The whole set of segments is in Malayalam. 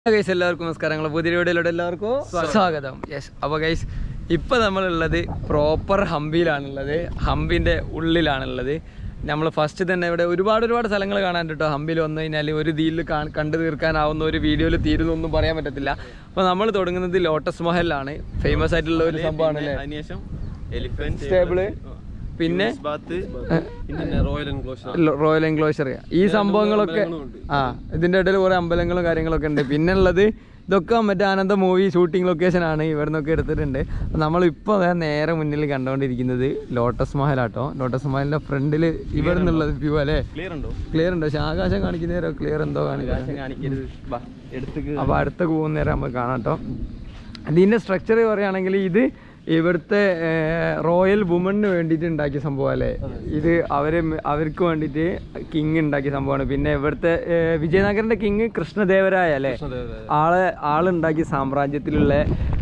ഗൈസ് എല്ലാവർക്കും നമസ്കാരം ഞങ്ങളെ പുതിയ വീഡിയോയിലൂടെ എല്ലാവർക്കും സ്വാഗതം യെസ് അപ്പോൾ ഗൈസ് ഇപ്പോൾ നമ്മളുള്ളത് പ്രോപ്പർ ഹംപിയിലാണുള്ളത് ഹംപിൻ്റെ ഉള്ളിലാണുള്ളത് നമ്മൾ ഫസ്റ്റ് തന്നെ ഇവിടെ ഒരുപാട് ഒരുപാട് സ്ഥലങ്ങൾ കാണാൻ കേട്ടോ ഹംപിയിൽ വന്നു കഴിഞ്ഞാൽ ഒരു തീയിൽ കണ്ടു തീർക്കാനാവുന്ന ഒരു വീഡിയോയിൽ തീരുന്നൊന്നും പറയാൻ പറ്റത്തില്ല അപ്പോൾ നമ്മൾ തുടങ്ങുന്നത് ലോട്ടസ് മഹലിലാണ് ഫേമസ് ആയിട്ടുള്ള ഒരു സംഭവമാണല്ലേ അതിനുശേഷം എലിഫന്റ് സ്റ്റേബിള് പിന്നെ ബാത്ത് പിന്നെ റോയൽ എൻക്ലോഷർ ലോ- റോയൽ എൻക്ലോഷർ ഈ സംഭവങ്ങളൊക്കെ ആ ഇതിന്റെ ഇടയിൽ കുറെ അമ്പലങ്ങളും കാര്യങ്ങളൊക്കെ ഉണ്ട് പിന്നെ ഉള്ളത് ഇതൊക്കെ മറ്റേ ആനന്ദ മൂവി ഷൂട്ടിംഗ് ലൊക്കേഷൻ ആണ് ഇവിടെ നിന്നൊക്കെ എടുത്തിട്ടുണ്ട് അപ്പൊ നമ്മളിപ്പോൾ ദേ നേരെ മുന്നിൽ കണ്ടുകൊണ്ടിരിക്കുന്നത് ലോട്ടസ് മഹലാട്ടോ ലോട്ടസ് മഹലിന്റെ ഫ്രണ്ടിൽ ഇവിടെ നിന്നുള്ളത് വ്യൂ അല്ലേ ക്ലിയർ ഉണ്ടോ ക്ലിയർ ഉണ്ട് പക്ഷെ ആകാശം കാണിക്കുന്നേരോ ക്ലിയർ എന്തോ കാണിക്കുന്നത് കാണിക്കരുത് ബാ എടുത്തേക്ക് അപ്പോൾ അടുത്തൊക്കെ പോകുന്ന നേരം നമുക്ക് കാണാം കേട്ടോ ഇതിൻ്റെ സ്ട്രക്ചർ പറയുകയാണെങ്കിൽ ഇത് ഇവിടുത്തെ റോയൽ വുമണിന് വേണ്ടിയിട്ട് ഉണ്ടാക്കിയ സംഭവം അല്ലേ ഇത് അവര് അവർക്ക് വേണ്ടിയിട്ട് കിങ് ഉണ്ടാക്കിയ സംഭവമാണ് പിന്നെ ഇവിടുത്തെ ഏർ, വിജയനഗരന്റെ കിങ് കൃഷ്ണദേവരായ അല്ലേ ആളെ ആളുണ്ടാക്കിയ സാമ്രാജ്യത്തിലുള്ള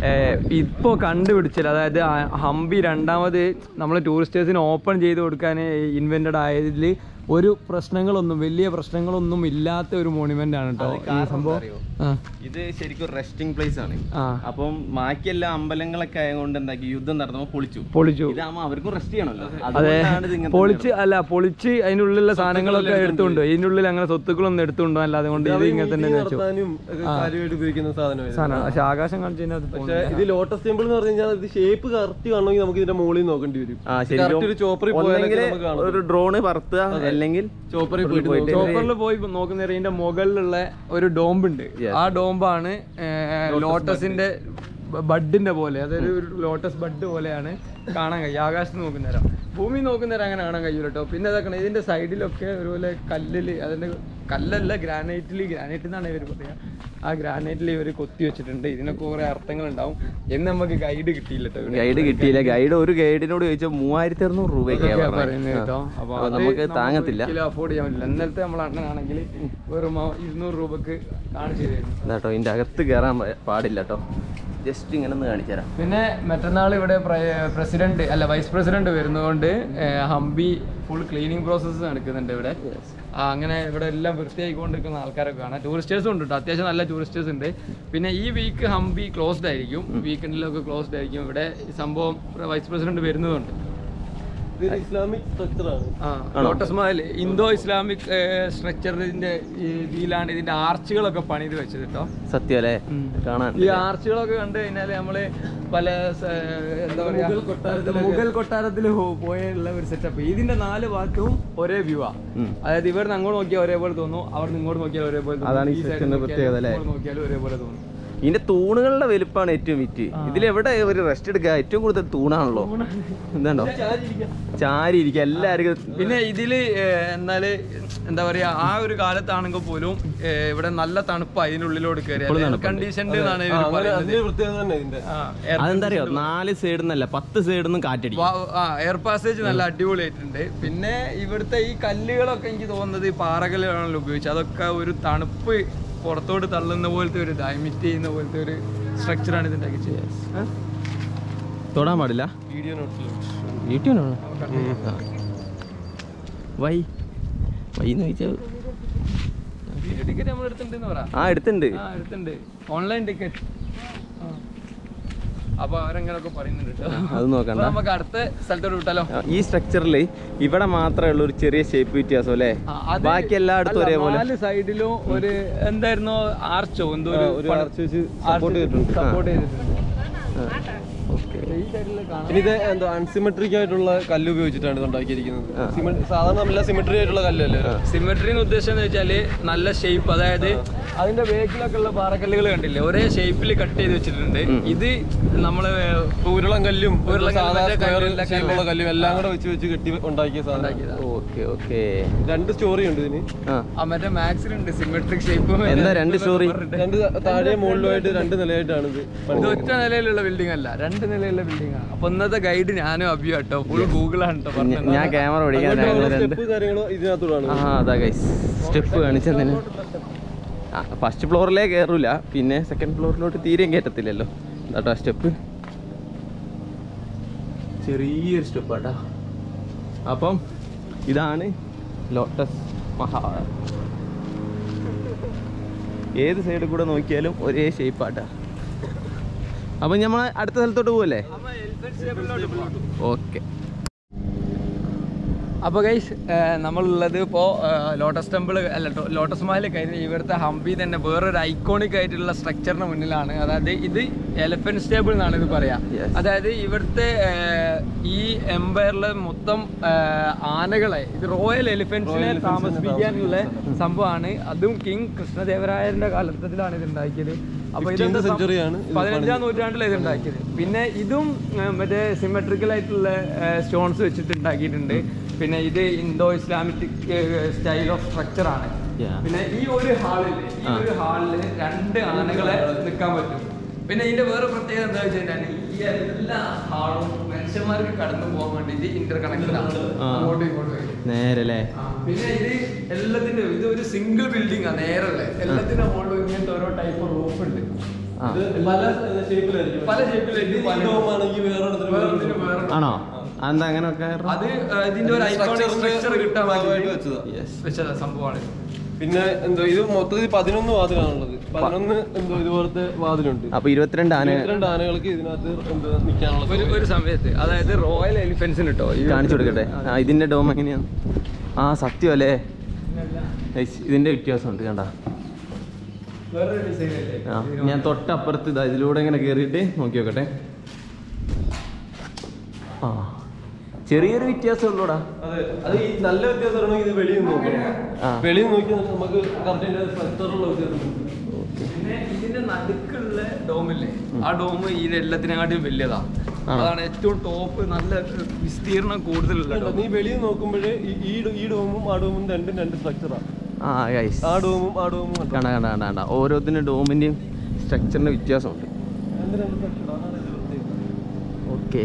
ഇപ്പോൾ കണ്ടുപിടിച്ചത് അതായത് ആ ഹംപി രണ്ടാമത് നമ്മൾ ടൂറിസ്റ്റേഴ്സിന് ഓപ്പൺ ചെയ്ത് കൊടുക്കാൻ ഇൻവെൻറ്റഡ് ആയതിൽ ഒരു പ്രശ്നങ്ങളൊന്നും വലിയ പ്രശ്നങ്ങളൊന്നും ഇല്ലാത്ത ഒരു മോണുമെന്റ് ആണ് കേട്ടോ ഈ സംഭവം ആ ഇത് ശരിക്കും റെസ്റ്റിംഗ് പ്ലേസ് ആണ് ആ അപ്പം ബാക്കി എല്ലാ അമ്പലങ്ങളൊക്കെ ആയതുകൊണ്ട് എന്താക്കി യുദ്ധം നടന്നപ്പോൾ പൊളിച്ചു പൊളിച്ചു ഇതാകുമ്പോൾ അവർക്കും റെസ്റ്റ് ചെയ്യണമല്ലോ അതെ അതുകൊണ്ടാണ് ഇത് ഇങ്ങനത്തെ പൊളിച്ച് അല്ല പൊളിച്ച് അതിൻ്റെ ഉള്ളിലുള്ള സാധനങ്ങളൊക്കെ എടുത്തുകൊണ്ട് ഇതിൻ്റെ ഉള്ളിൽ അങ്ങനെ സ്വത്തുക്കളൊന്നും എടുത്തുകൊണ്ടോ അല്ലാതെ കൊണ്ട് ഇത് ഇങ്ങനെ തന്നെ വെച്ചു കാര്യമായിട്ട് ഉപയോഗിക്കുന്ന സാധനമായിരുന്നു സാധനം പക്ഷെ ആകാശം കാണിച്ചു കഴിഞ്ഞാൽ അത് പക്ഷേ ഇത് ലോട്ടസ് ടെമ്പിൾ എന്ന് പറഞ്ഞു കഴിഞ്ഞാൽ ഇത് ഷേപ്പ് കറക്റ്റ് കാണണമെങ്കിൽ നമുക്ക് ഇതിന്റെ മുകളിൽ നോക്കേണ്ടി വരും ആ Correct ഒരു ചോപ്പറിൽ പോയാലൊക്കെ ഒന്നെങ്കിൽ നമുക്ക് കാണാം. ഒരു ഡ്രോണ് പറത്തുക അല്ലെങ്കിൽ ചോപ്പറിൽ പോയിട്ട് പോയിട്ട് ചോപ്പറിൽ പോയി നോക്കുന്ന നേരം ഇതിന്റെ മുകളിലുള്ള ഒരു ഡോംബുണ്ട് ആ ഡോംബാണ് ലോട്ടസിന്റെ ബഡിന്റെ പോലെ അതായത് ഒരു ലോട്ടസ് ബഡ് പോലെയാണ് കാണാൻ കഴിയും ആകാശത്ത് നോക്കുന്ന നേരം ഭൂമി നോക്കുന്ന നേരം അങ്ങനെ കാണാൻ കഴിയൂല കേട്ടോ പിന്നെ ഇതാക്കണം ഇതിന്റെ സൈഡിലൊക്കെ ഒരുപോലെ കല്ലില് അതിന്റെ കല്ലല്ല ഗ്രാനൈറ്റിൽ ഗ്രാനൈറ്റ് എന്നാണ് ഇവർ പറയുക ആ ഗ്രാനൈറ്റിൽ ഇവർ കൊത്തി വെച്ചിട്ടുണ്ട് ഇതിനൊക്കെ കുറെ അർത്ഥങ്ങൾ ഉണ്ടാവും എന്ന് നമുക്ക് ഗൈഡ് കിട്ടിയില്ല കേട്ടോ ഇവിടെ. ഗൈഡ് കിട്ടിയില്ല ഗൈഡ് ഒരു ഗൈഡിനോട് ചോദിച്ചാൽ മൂവായിരത്തി അറുന്നൂറ് രൂപയ്ക്കാണ് ഇതൊക്കെയാ പറയുന്നത് കേട്ടോ അപ്പൊ അത് നമുക്ക് താങ്ങത്തില്ല അഫോർഡ് ചെയ്യാൻ പറ്റില്ല ഇന്നലത്തെ നമ്മൾ അണ്ണനാണെങ്കിൽ വെറും ആ ഇരുന്നൂറ് രൂപക്ക് കാണിച്ചു തരുന്നു ഇതാട്ടോ ഇതിന്റെ അകത്ത് കയറാൻ പ- പാടില്ല കേട്ടോ ജസ്റ്റ് ഇങ്ങനെ ഒന്ന് കാണിച്ചു തരാം പിന്നെ മറ്റന്നാൾ ഇവിടെ പ്രസിഡന്റ് അല്ല വൈസ് പ്രസിഡന്റ് വരുന്നതുകൊണ്ട് ഏഹ്, ഹംപി ഫുൾ ക്ലീനിങ് പ്രോസസ്സ് നടക്കുന്നുണ്ട് ഇവിടെ ആ, അങ്ങനെ ഇവിടെ എല്ലാം വൃത്തിയായിക്കൊണ്ടിരിക്കുന്ന ആൾക്കാരൊക്കെ കാണാം ടൂറിസ്റ്റേഴ്സും ഉണ്ട് കേട്ടോ അത്യാവശ്യം നല്ല ടൂറിസ്റ്റേഴ്സ് ഉണ്ട് പിന്നെ ഈ വീക്ക് ഹംപി ക്ലോസ്ഡ് ആയിരിക്കും വീക്കെൻഡിലൊക്കെ ക്ലോസ്ഡ് ആയിരിക്കും ഇവിടെ ഈ സംഭവം വൈസ് പ്രസിഡന്റ് വരുന്നതുകൊണ്ട് ഇത് ഇസ്ലാമിക് സ്ട്രക്ചർ ആണ് ആ, ലോട്ടസ് മഹൽ ഇന്തോ ഇസ്ലാമിക് സ്ട്രക്ചറിന്റെ ഇതിലാണ് ഇതിന്റെ ആർച്ചുകളൊക്കെ പണിത് വെച്ചത് കേട്ടോ സത്യം അല്ലേ കാണാൻ ഈ ആർച്ചുകളൊക്കെ കണ്ടു കഴിഞ്ഞാല് നമ്മള് പല സ- എന്താ പറയാ മുഗൾ കൊട്ടാരത്തിൽ പോയുള്ള ഒരു സെറ്റപ്പ് ഇതിന്റെ നാല് ഭാഗത്തും ഒരേ വ്യൂ ആ ഉം. അതായത് ഇവിടുന്ന് അങ്ങോട്ട് നോക്കിയാൽ ഒരേപോലെ തോന്നും അവിടെ നിന്ന് ഇങ്ങോട്ട് നോക്കിയാൽ ഒരേപോലെ തോന്നും. അതാണ് ഈ ഈ side സെറ്റിന്റെ നോക്കിയാലും പ്രത്യേകത അല്ലേ? ഇങ്ങോട്ട് നോക്കിയാലും ഒരേപോലെ തോന്നും ഇതിന്റെ തൂണുകളുടെ വലുപ്പമാണ് ഏറ്റവും വിറ്റ് ഇതിലെവിടെ ഒരു റെസ്റ്റ് എടുക്കുക ഏറ്റവും കൂടുതൽ തൂണാണല്ലോ എന്താണ്ടോ ചാരി ഇരിക്കുക എല്ലാവർക്കും പിന്നെ ഇതില് ഏഹ്, എന്നാല് എന്താ പറയാ ആ ഒരു കാലത്താണെങ്കിൽ പോലും ഏഹ്, ഇവിടെ നല്ല തണുപ്പ് അതിനുള്ളിലോട് കയറി കണ്ടീഷൻഡ് എന്നാണ് ഇവര് പറയുന്നത് അതിന്റെ പ്രത്യേകത തന്നെ ഇതിന്റെ ആ, air അതെന്താ അറിയോ നാല് സൈഡിൽ നിന്നല്ല പത്ത് സൈഡിൽ നിന്നും കാറ്റടിക്കും വാ- ആ എയർ പാസേജ് നല്ല അടിപൊളിയായിട്ടുണ്ട് പിന്നെ ഇവിടുത്തെ ഈ കല്ലുകളൊക്കെ എനിക്ക് തോന്നുന്നത് ഈ പാറകല്ലാണല്ലോ ഉപയോഗിച്ചത് അതൊക്കെ ഒരു തണുപ്പ് പുറത്തോട്ട് തള്ളുന്ന പോലത്തെ ഒരു ഡൈമിറ്റ് ചെയ്യുന്ന പോലത്തെ ഒരു സ്ട്രക്ചറാണ് ഇതിൻ്റെ ഒക്കെ തൊടാൻ പാടില്ല വീഡിയോ നോട്ടിൽ യൂട്യൂബിനാണ് വൈ വൈ എന്ന് ചോദിച്ചാൽ ടിക്കറ്റ് നമ്മൾ എടുത്തിട്ടുണ്ടെന്ന് പറ ആ എടുത്തുണ്ട് ആ എടുത്തിട്ടുണ്ട് ഓൺലൈൻ ടിക്കറ്റ് അപ്പൊ അവരെങ്ങനൊക്കെ പറയുന്നുണ്ട് കേട്ടോ അത് നോക്കണ്ട അപ്പൊ നമുക്ക് അടുത്ത സ്ഥലത്തോട്ട് വിട്ടാലോ ആ, ഈ സ്ട്രക്ചറിൽ ഇവിടെ മാത്രമേ ഉള്ള ഒരു ചെറിയ ഷേപ്പ് വ്യത്യാസം അല്ലേ ആ, അത് ബാക്കി എല്ലായിടത്തും അല്ല, ഒരേപോലെ നാല് സൈഡിലും ഒരു എന്തായിരുന്നു ആർച്ചോ എന്തോ ഒരു ആർച്ച് വെച്ച് സപ്പോർട്ട് ചെയ്തിട്ടുണ്ട് സപ്പോർട്ട് ചെയ്തിട്ടുണ്ട് ഓക്കെ ഈ സൈഡിൽ കാണാം പിന്നെ ഇത് എന്തോ അൺസിമെട്രിക് ആയിട്ടുള്ള കല്ല് ഉപയോഗിച്ചിട്ടാണ് ഇത് ഉണ്ടാക്കിയിരിക്കുന്നത് സിമെ- സാധാരണ നല്ല സിമെട്രി ആയിട്ടുള്ള കല്ലല്ലേ സിമെട്രി എന്ന് ഉദ്ദേശം എന്ന് വെച്ചാല് നല്ല ഷേപ്പ് അതായത് അതിന്റെ ബേക്കിലൊക്കെ ഉള്ള പാറക്കല്ലുകൾ കണ്ടില്ലേ ഒരേ ഷേപ്പിൽ കട്ട് ചെയ്ത് വെച്ചിട്ടുണ്ട് ഇത് നമ്മള് ഉരുളം കല്ലും ഉരുളൻ കല്ലും സാധാ മറ്റേ സ്ക്വയർ കല്ലിലൊക്കെ ഷേപ്പുള്ള കല്ലും എല്ലാം കൂടെ വെച്ച് വെച്ച് കെട്ടി ഉണ്ടാക്കിയ സാധനം ഉണ്ടാക്കിയതാ. ഓക്കെ ഓക്കെ രണ്ട് സ്റ്റോറി ഉണ്ട് ഇതിന് ആ ആ മറ്റേ മാക്സിലുണ്ട് സിമെട്രിക് ഷേപ്പ് എന്താ രണ്ട് സ്റ്റോറി രണ്ട് താഴെ മുകളിലുമായിട്ട് രണ്ട് നിലയായിട്ടാണ് ഇത് ഇത് ഒറ്റ നിലയിലുള്ള ബിൽഡിംഗ് അല്ല രണ്ട് നിലയുള്ള ബിൽഡിംഗ് ആണ് അപ്പൊ ഇന്നത്തെ ഗൈഡ് ഞാനും അഭിയോ കേട്ടോ ഫുൾ ഗൂഗിളാണ് കേട്ടോ പറഞ്ഞത് ഞാൻ ക്യാമറ പിടിക്കാൻ ഞങ്ങൾ രണ്ട് സ്റ്റെപ്പ് കാര്യങ്ങളോ ഇതിനകത്തൂടാണ് ആ അതാ ഗൈസ് സ്റ്റെപ്പ് കാണിച്ചതിന് ആ ഫസ്റ്റ് ഫ്ലോറിലേ കയറൂല പിന്നെ സെക്കൻഡ് ഫ്ലോറിലോട്ട് തീരെയും കയറ്റത്തില്ലല്ലോ കേട്ടോ സ്റ്റെപ്പ് ചെറിയൊരു സ്റ്റെപ്പ് കേട്ടോ അപ്പം ഇതാണ് ലോട്ടസ് മഹാ ഏത് സൈഡിൽ കൂടെ നോക്കിയാലും ഒരേ ഷേപ്പാട്ടാ അപ്പം നമ്മൾ അടുത്ത സ്ഥലത്തോട്ട് പോവല്ലേ ഓക്കെ അപ്പോൾ ഗൈസ് നമ്മളുള്ളത് ഇപ്പോൾ ലോട്ടസ് ടെമ്പിൾ അല്ല ടോ- ലോട്ടസ് മഹൽ കഴിഞ്ഞ് ഇവിടുത്തെ ഹംപി തന്നെ വേറൊരു ഐക്കോണിക് ആയിട്ടുള്ള സ്ട്രക്ചറിന് മുന്നിലാണ് അതായത് ഇത് എലഫന്റ് സ്റ്റേബിൾ എന്നാണ് ഇത് പറയാ Yes. അതായത് ഇവിടുത്തെ ഏർ, ഈ എംപയറിലെ മൊത്തം ഏർ, ആനകളെ ഇത് റോയൽ എലിഫന്റ്സിനെ താമസിപ്പിക്കാനുള്ള സംഭവമാണ് അതും കിങ് കൃഷ്ണദേവരായന്റെ കാലഘട്ടത്തിലാണ് ഇത് ഉണ്ടാക്കിയത് അപ്പൊ 15th ഇതെന്താ സം- century ആണ് ഇത് പതിനഞ്ചാം നൂറ്റാണ്ടിലാണ് ഇത് ഉണ്ടാക്കിയത് പിന്നെ ഇതും ഏർ, മറ്റേ സിമെട്രിക്കൽ ആയിട്ടുള്ള സ്റ്റോൺസ് വെച്ചിട്ട് ഉണ്ടാക്കിയിട്ടുണ്ട് പിന്നെ ഇത് Indo Islamic style of structure ആണ് Yeah. പിന്നെ ഈ ഒരു ഹാളില് ഈ ആ. ഒരു ഹാളില് രണ്ട് ആനകളെ നിൽക്കാൻ പറ്റും പിന്നെ ഇതിന്റെ വേറെ പ്രത്യേകത എന്താ വെച്ചാൽ ഈ എല്ലാ ഹാളും മനുഷ്യന്മാർക്ക് കടന്നു പോകാൻ വേണ്ടിയിട്ട് ഇന്റർ കണക്റ്റഡ് ആണ് ആ. അങ്ങോട്ടും ഇങ്ങോട്ടും ആയിട്ട്. നേരെ അല്ലേ ആ, പിന്നെ ഇത് എല്ലാത്തിന്റെ ഇത് ഒരു സിംഗിൾ ബിൽഡിംഗ് ആണ് നേരല്ലേ എല്ലാത്തിന്റെ മുകളിലും ഇങ്ങനത്തെ ഓരോ ടൈപ്പ് റൂഫ് ഉണ്ട് ആ ഇത് പല ഷേപ്പിലായിരിക്കും പല ഷേപ്പിലായിരിക്കും പല ആണെങ്കിൽ വേറെ വേറൊന്നിന് വേറെ ആണോ അതെന്താ അങ്ങനെയൊക്കെ അത് ആ, ഇതിന്റെ ഒരു ഐക്കോണിക് സ്ട്രക്ചർ കിട്ടാൻ ഭാഗമായിട്ട് വേണ്ടി വെച്ചതാ യെസ് വെച്ചത സംഭവമാണ് പിന്നെ എന്തോ ഇത് മൊത്തത്തിൽ പതിനൊന്ന് വാതിലാണുള്ളത് പതിനൊന്ന് എന്തോ ഇതുപോലത്തെ വാതിലുണ്ട് അപ്പൊ ഇരുപത്തിരണ്ട് ആന ഇരുപത്തിരണ്ട് ആനകൾക്ക് ഇതിനകത്ത് എന്തോ നിൽക്കാനുള്ള ഒരു ഒരു സമയത്ത് അതായത് റോയൽ എലിഫൻസിന് കേട്ടോ ഈ കാണിച്ചു കൊടുക്കട്ടെ ആ ഇതിന്റെ ഡോം എങ്ങനെയാണ് ആ സത്യം അല്ലേ ഗയ്സ്, ഇതിന്റെ വ്യത്യാസമുണ്ട് കണ്ട വേറൊരു ഡിസൈൻ അല്ലേ ആ ഞാൻ തൊട്ടപ്പുറത്ത് ഇതാ ഇതിലൂടെ ഇങ്ങനെ കയറിയിട്ട് നോക്കി നോക്കട്ടെ ആ ചെറിയൊരു വ്യത്യാസം ഉള്ളൂടാ അതെ അത് ഈ നല്ല വ്യത്യാസം അറിയണമെങ്കിൽ ഇത് വെളിയിൽ നിന്ന് നോക്കണം ആ. വെളിയിൽ നോക്കി നമുക്ക് കറക്റ്റ് സ്ട്രക്ചറുള്ള വ്യത്യാസം പിന്നെ ഇതിന്റെ നടുക്കുള്ള ഡോമില്ലേ ആ ഡോം ഈ എല്ലാത്തിനെക്കാട്ടും വലിയതാ ആണോ? അതാണ് ഏറ്റവും ടോപ്പ് നല്ല വിസ്തീർണം കൂടുതലുള്ള കണ്ടോ? dome. നീ വെളിയിൽ നോക്കുമ്പോഴേ ഈ ഈ ഡോ- ഈ ഡോമും ആ ഡോമും രണ്ടും രണ്ട് സ്ട്രക്ചറാണ് ആ ഗൈസ് ആ ഡോമും ആ ഡോമും കണ്ടോ? കണ്ട കണ്ട കണ്ട കണ്ട ഓരോത്തിൻ്റെ ഡോമിൻ്റെയും സ്ട്രക്ചറിൻ്റെ വ്യത്യാസമുണ്ട് രണ്ട് രണ്ട് structure. അതാണ് ഇതിന്റെ പ്രത്യേകത. ഓക്കെ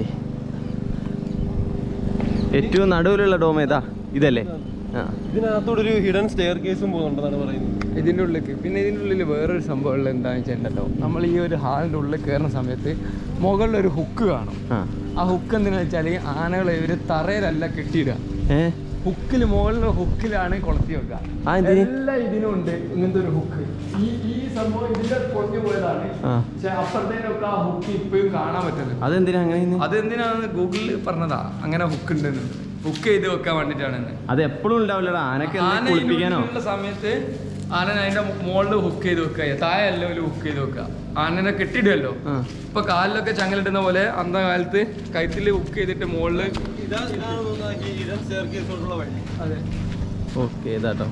ഏറ്റവും നടുവിലുള്ള ഡോം ഏതാ ഇതല്ലേ ആ ഇതിനകത്തൂടെ ഒരു ഹിഡൻ സ്റ്റെയർ കേസും പോകുന്നുണ്ടെന്നാണ് പറയുന്നത് ഇതിൻ്റെ ഉള്ളിലേക്ക് പിന്നെ ഇതിൻ്റെ ഉള്ളിൽ വേറൊരു സംഭവം ഉള്ളത് എന്താണെന്ന് വെച്ചിട്ടുണ്ടല്ലോ നമ്മൾ ഈ ഒരു ഹാളിൻ്റെ ഉള്ളിൽ കയറുന്ന സമയത്ത് മുകളിലൊരു ഹുക്ക് കാണും ആ ആ ഹുക്ക് എന്തിനാ വെച്ചാൽ ആനകളെ ഇവർ തറയിലല്ല കെട്ടിയിടുക ഏ ഹുക്കിൽ മുകളിലെ ഹുക്കിലാണ് കൊളത്തി വെക്കുക ആ, എന്തിന്? എല്ലാ ഇതിനും ഉണ്ട് ഇങ്ങനത്തെ ഒരു ഹുക്ക് ഈ ഈ സംഭവം ഇതിന്റെ പൊളിഞ്ഞു പോയതാണ് ആ പക്ഷെ അപ്പുറത്തേനൊക്കെ ആ ഹുക്ക് ഇപ്പോഴും കാണാൻ പറ്റുന്നത് അതെന്തിനാ അങ്ങനെ ചെയ്യുന്നെ? അതെന്തിനാണ് ഗൂഗിളിൽ പറഞ്ഞതാ അങ്ങനെ ഹുക്ക് ഉണ്ടെന്ന് ഹുക്ക് ചെയ്ത് വെക്കാൻ വേണ്ടിയിട്ടാണെന്ന് അത് എപ്പോഴും ഉണ്ടാവില്ലടാ ആനക്ക് ആന എന്തെങ്കിലും കുളിപ്പിക്കാനോ ഇതിനുള്ള സമയത്ത് ആന അതിന്റെ മുകളിൽ ഹുക്ക് ചെയ്ത് വെക്കുക താഴെ എല്ലാം ഹുക്ക് ചെയ്ത് വെക്കുക ആനനെ കെട്ടിടുമല്ലോ ആ ഇപ്പൊ കാലിലൊക്കെ ചങ്ങലിടുന്ന പോലെ അന്ന കാലത്ത് കഴുത്തിൽ ഹുക്ക് ചെയ്തിട്ട് മുകളില് ഇതാ ഇതാണ് തോന്നുന്നത് ഈ ഹിഡൻ സ്റ്റെയർ കേസോടുള്ള വഴി അതെ ഓക്കെ ഇതാട്ടോ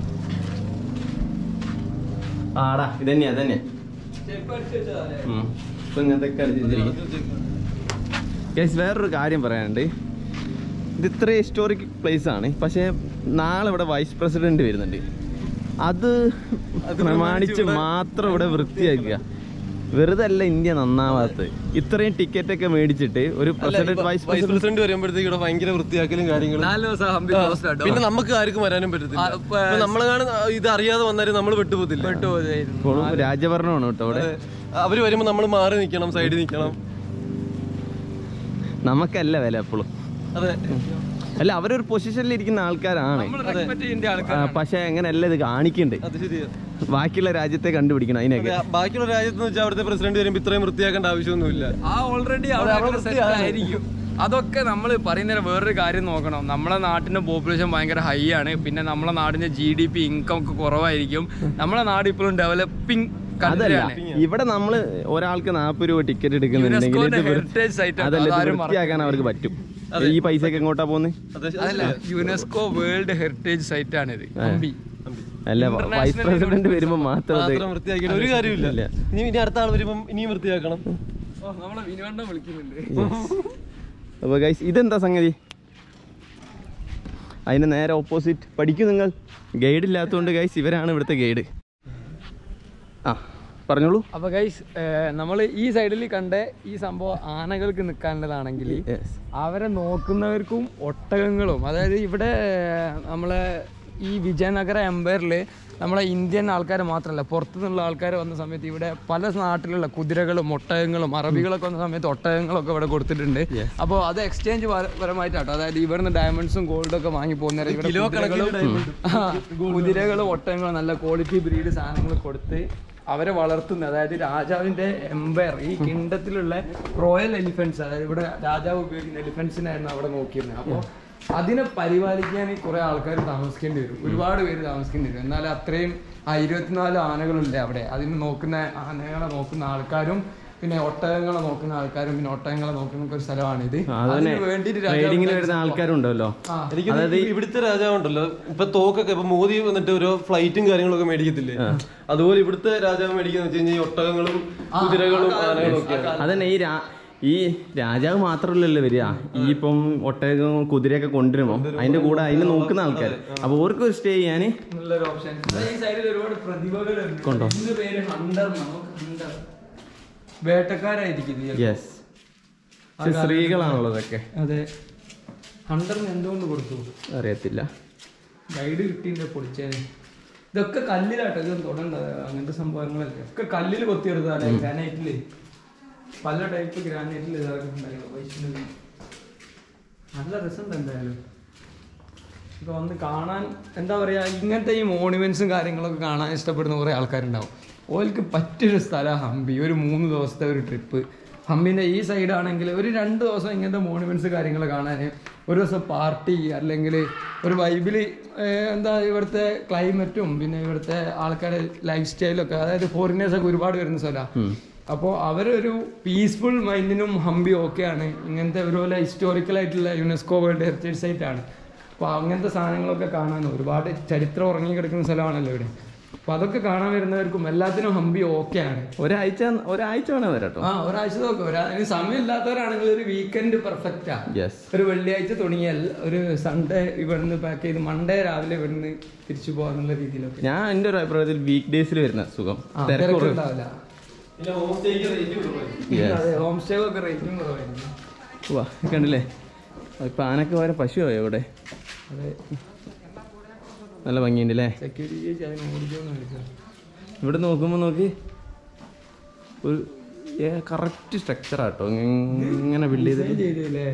ആടാ ഇതന്നെയാ ഇതന്നെയാ ഉം. ഇപ്പൊ ഇങ്ങനത്തെ ഒക്കെ അടിച്ചിരിക്കും ഗൈസ് വേറൊരു കാര്യം പറയാനുണ്ട് ഇത് ഇത്ര ഹിസ്റ്റോറിക് പ്ലേസ് ആണ് പക്ഷേ നാളെ ഇവിടെ വൈസ് പ്രസിഡന്റ് വരുന്നുണ്ട് അത് പ്രമാണിച്ച് മാത്രം ഇവിടെ വൃത്തിയാക്കുക വെറുതെ അല്ല ഇന്ത്യ നന്നാവാത്തത് ഇത്രയും ടിക്കറ്റ് ഒക്കെ മേടിച്ചിട്ട് ഒരു president vice vice president president വരുമ്പോഴത്തേക്ക് ഇവിടെ ഭയങ്കര വൃത്തിയാക്കലും കാര്യങ്ങളും നാല് ദിവസം ഹംപി ആ, ക്ലോസ്ഡ് ആട്ടോ പിന്നെ നമുക്ക് ആർക്കും വരാനും പറ്റത്തില്ല ആ, ഇപ്പൊ- ഇപ്പൊ നമ്മളെങ്ങാണ് ഇത് അറിയാതെ വന്നാലും നമ്മൾ വിട്ടുപോകത്തില്ല പെട്ടുപോയതായിരുന്നു ഇപ്പോഴും രാജഭരണമാണ് കേട്ടോ അവിടെ അതെ. അവര് വരുമ്പോ നമ്മൾ മാറി നിൽക്കണം സൈഡിൽ നിൽക്കണം നമുക്കല്ല വില എപ്പോഴും അതെ അല്ല അവരൊരു പൊസിഷനിൽ ഇരിക്കുന്ന ആൾക്കാരാണ് നമ്മൾ റെസ്പെക്ട് ചെയ്യേണ്ട ആ, ആൾക്കാർ പക്ഷെ അങ്ങനെയല്ല ഇത് കാണിക്കുന്നുണ്ട് അത് ശരിയാ ബാക്കിയുള്ള രാജ്യത്തെ കണ്ടുപിടിക്കണം അതിനൊക്കെ അതെ, ബാക്കിയുള്ള രാജ്യത്ത് വെച്ചാൽ അവിടുത്തെ പ്രസിഡന്റ് വരുമ്പോ ഇത്രയും വൃത്തിയാക്കേണ്ട ആവശ്യമൊന്നുമില്ല ആ ഓൾറെഡി അവിടെ അവിടെ വൃത്തിയാണ്. സെറ്റ് ആയിരിക്കും അതൊക്കെ നമ്മൾ പറയുന്നതിന് വേറൊരു കാര്യം നോക്കണം നമ്മളെ നാട്ടിന്റെ പോപ്പുലേഷൻ ഭയങ്കര ഹൈ ആണ് പിന്നെ നമ്മളെ നാടിന്റെ ജി ഡി പി ഇൻകം ഒക്കെ കുറവായിരിക്കും നമ്മളെ നാട് ഇപ്പോഴും ഡെവലപ്പിംഗ് അതല്ല കൺട്രിയാണ് ഇവിടെ നമ്മള് ഒരാൾക്ക് നാൽപ്പത് രൂപ ടിക്കറ്റ് എടുക്കുന്നുണ്ടെങ്കിൽ യുനെസ്കോന്റെ ഇത് വൃത്തി- heritage site ആണ്. അതല്ല ഇത് അതാരും വൃത്തിയാക്കാൻ അവർക്ക് പറ്റും ഈ പൈസക്ക് എങ്ങോട്ടാ പോകുന്നത് അതെ അതല്ല യുനെസ്കോ വേൾഡ് ഹെറിറ്റേജ് സൈറ്റ് ആണിത് ആ. ഹംപി അല്ല International വൈസ് പ്രസിഡന്റ് level വരുമ്പോ മാത്രം അത് മാത്രം വൃത്തിയാക്കിയിട്ട് ഒരു കാര്യമില്ല ഇല്ല. ഇനി ഇനി അടുത്ത ആൾ വരുമ്പം ഇനിയും വൃത്തിയാക്കണം ഓ, നമ്മളെ വിനുവണ്ണം വിളിക്കുന്നുണ്ട് അപ്പോൾ ഗൈസ് ഇതെന്താ സംഗതി അതിന് നേരെ ഓപ്പോസിറ്റ് പഠിക്കും നിങ്ങൾ ഗൈഡ് ഇല്ലാത്തതുകൊണ്ട് ഗൈസ് ഇവരാണ് ഇവിടുത്തെ ഗൈഡ് ആ പറഞ്ഞോളൂ അപ്പൊ ഗൈസ് നമ്മൾ ഈ സൈഡിൽ കണ്ട ഈ സംഭവം ആനകൾക്ക് നിൽക്കാനുള്ളതാണെങ്കിൽ യെസ് അവരെ നോക്കുന്നവർക്കും ഒട്ടകങ്ങളും അതായത് ഇവിടെ നമ്മളെ ഈ വിജയനഗര എംപയറിൽ നമ്മളെ ഇന്ത്യൻ ആൾക്കാർ മാത്രമല്ല പുറത്തു നിന്നുള്ള ആൾക്കാർ വന്ന സമയത്ത് ഇവിടെ പല നാട്ടിലുള്ള കുതിരകളും ഒട്ടകങ്ങളും അറബികളൊക്കെ വന്ന സമയത്ത് ഒട്ടകങ്ങളൊക്കെ ഇവിടെ കൊടുത്തിട്ടുണ്ട് അപ്പോൾ അത് എക്സ്ചേഞ്ച് പരമായിട്ടാട്ടോ അതായത് ഇവിടുന്ന് ഡയമണ്ട്സും ഗോൾഡും ഒക്കെ വാങ്ങി പോകുന്നവരെ ഇവിടെ കുതിരകളും ആ, കുതിരകളും ഒട്ടകങ്ങളും നല്ല ക്വാളിറ്റി ബ്രീഡ് സാധനങ്ങൾ കൊടുത്ത് അവരെ വളർത്തുന്നത് അതായത് രാജാവിന്റെ എംപയർ ഈ കിണ്ടത്തിലുള്ള റോയൽ എലിഫൻസ് അതായത് ഇവിടെ രാജാവ് ഉപയോഗിക്കുന്ന എലിഫൻസിനായിരുന്നു അവിടെ നോക്കിയിരുന്നത് അപ്പോൾ അതിനെ പരിപാലിക്കാൻ കുറെ ആൾക്കാർ താമസിക്കേണ്ടി വരും ഒരുപാട് പേര് താമസിക്കേണ്ടി വരും എന്നാൽ അത്രയും ആ ഇരുപത്തിനാല് ആനകളില്ലേ അവിടെ അതിന് നോക്കുന്ന ആനകളെ നോക്കുന്ന ആൾക്കാരും പിന്നെ ഒട്ടകങ്ങളെ നോക്കുന്ന ആൾക്കാരും പിന്നെ ഒട്ടകങ്ങളെ നോക്കുന്ന ഒരു സ്ഥലമാണ് ഇത് അതുതന്നെ അതിന് വേണ്ടിയിട്ട് രാജാവ് ട്രേഡിങ്ങിന് വരുന്ന ആൾക്കാരുണ്ടല്ലോ ആ എനിക്ക് തോന്നുന്നു ഈ ഇവിടുത്തെ രാജാവുണ്ടല്ലോ ഇപ്പൊ തോക്കൊക്കെ ഇപ്പൊ മോദി വന്നിട്ട് ഓരോ ഫ്ലൈറ്റും കാര്യങ്ങളൊക്കെ മേടിക്കത്തില്ലേ അതുപോലെ ഇവിടുത്തെ രാജാവ് മേടിക്കാന്ന് വെച്ച് കഴിഞ്ഞാൽ ഈ ഒട്ടകങ്ങളും കുതിരകളും ആനകളും ഒക്കെയാണ് അതന്നെ ഈ രാ ഈ രാജാവ് മാത്രമല്ലല്ലോ വരിക ഈ ഇപ്പം ഒട്ടകം കുതിരയൊക്കെ കൊണ്ടുവരുമ്പോൾ അതിന്റെ കൂടെ അതിനെ നോക്കുന്ന ആൾക്കാർ അപ്പൊ ഓർക്ക് സ്റ്റേ ചെയ്യാന് നല്ലൊരു ഓപ്ഷൻ ഈ സൈഡിൽ ഒരുപാട് പ്രതിഭകളുണ്ട് കൊണ്ടോ? ഇതിന്റെ പേര് ഹണ്ടർ ഹണ്ടർ വേട്ടക്കാരായിരിക്കും ഇത് യെസ് സ്ത്രീകളാണല്ലോ ഇതൊക്കെ അതെ ഹണ്ടറിന് എന്തുകൊണ്ട് കൊടുത്തു അറിയത്തില്ല ഗൈഡ് കിട്ടിന്റെ പൊളിച്ചേനെ ഇതൊക്കെ കല്ലിലാട്ടോ ഇത് തൊടേണ്ടത് അങ്ങനത്തെ സംഭവങ്ങളല്ലേ ഒക്കെ കല്ലിൽ കൊത്തിയെടുത്താലേ ഗ്രാനൈറ്റില് പല ടൈപ്പ് ഗ്രാനൈറ്റിൽ ഇതൊക്കെ ഉണ്ടായിരുന്നു വൈഷ്ണവി നല്ല രസമുണ്ട് എന്തായാലും ഇപ്പൊ വന്ന് കാണാൻ എന്താ പറയാ ഇങ്ങനത്തെ ഈ മോണുമെന്റ്സും കാര്യങ്ങളൊക്കെ കാണാൻ ഇഷ്ടപ്പെടുന്ന കുറേ ആൾക്കാരുണ്ടാവും ഓൽക്ക് പറ്റിയൊരു സ്ഥലം ഹംപി ഒരു മൂന്ന് ദിവസത്തെ ഒരു ട്രിപ്പ് ഹമ്പിന്റെ ഈ സൈഡാണെങ്കിൽ ഒരു രണ്ട് ദിവസം ഇങ്ങനത്തെ മോണുമെന്റ്സ് കാര്യങ്ങൾ കാണാൻ ഒരു ദിവസം പാർട്ടി അല്ലെങ്കിൽ ഒരു വൈബിൽ എന്താ ഇവിടുത്തെ ക്ലൈമറ്റും പിന്നെ ഇവിടുത്തെ ആൾക്കാരുടെ ലൈഫ് സ്റ്റൈലൊക്കെ അതായത് ഫോറിനേഴ്സൊക്കെ ഒരുപാട് വരുന്ന സ്ഥലമാണ് അപ്പോൾ അവരൊരു പീസ്ഫുൾ മൈൻഡിനും ഹംപി ഓക്കെയാണ് ഇങ്ങനത്തെ ഒരുപോലെ ഹിസ്റ്റോറിക്കൽ ആയിട്ടുള്ള യുനെസ്കോ വേൾഡ് ഹെറിറ്റേജ് സൈറ്റ് ആണ് അപ്പോൾ അങ്ങനത്തെ സാധനങ്ങളൊക്കെ കാണാൻ ഒരുപാട് ചരിത്രം ഉറങ്ങി കിടക്കുന്ന സ്ഥലമാണല്ലോ ഇവിടെ അപ്പോൾ അതൊക്കെ കാണാൻ വരുന്നവർക്കും എല്ലാത്തിനും ഹംപി ഓക്കെയാണ് ഒരാഴ്ച ഒരാഴ്ച വേണേ വരാട്ടോ ആ ഒരാഴ്ച നോക്കാം ഒരാ അതിന് സമയമില്ലാത്തവരാണെങ്കിൽ ഒരു വീക്കെൻഡ് പെർഫെക്റ്റാ യെസ് ഒരു വെള്ളിയാഴ്ച തുടങ്ങിയാൽ ഒരു സൺഡേ ഇവിടുന്ന് പാക്ക് ചെയ്ത് മൺഡേ രാവിലെ ഇവിടുന്ന് തിരിച്ചു പോകാന്നുള്ള രീതിയിലൊക്കെ ഞാൻ എൻ്റെ ഒരു അഭിപ്രായത്തിൽ വീക്ക് ഡേയ്സിൽ വരുന്ന സുഖം ആ, തിരക്ക് കുറവ്. തിരക്കുണ്ടാവില്ല പിന്നെ ഹോം സ്റ്റേക്ക് റേറ്റ് കുറവായിരിക്കും Yes. അതെ ഹോം സ്റ്റേ ഒക്കെ റേറ്റും കുറവായിരുന്നു വാ കണ്ടില്ലേ ഇപ്പൊ ആനക്ക് വരെ പശുവായോ ഇവിടെ അതെ നല്ല ഭംഗിയുണ്ട് അല്ലേ സെക്യൂരിറ്റി ചേച്ചി അതിന് ഓടിച്ചോന്ന് വിളിക്കാം ഇവിടെ നോക്കുമ്പോൾ നോക്കി ഒരു കറക്റ്റ് സ്ട്രക്ചറാട്ടോ ഇങ്ങനെ ബിൽഡ് ചെയ്തിട്ട് ചെയ്തില്ലേ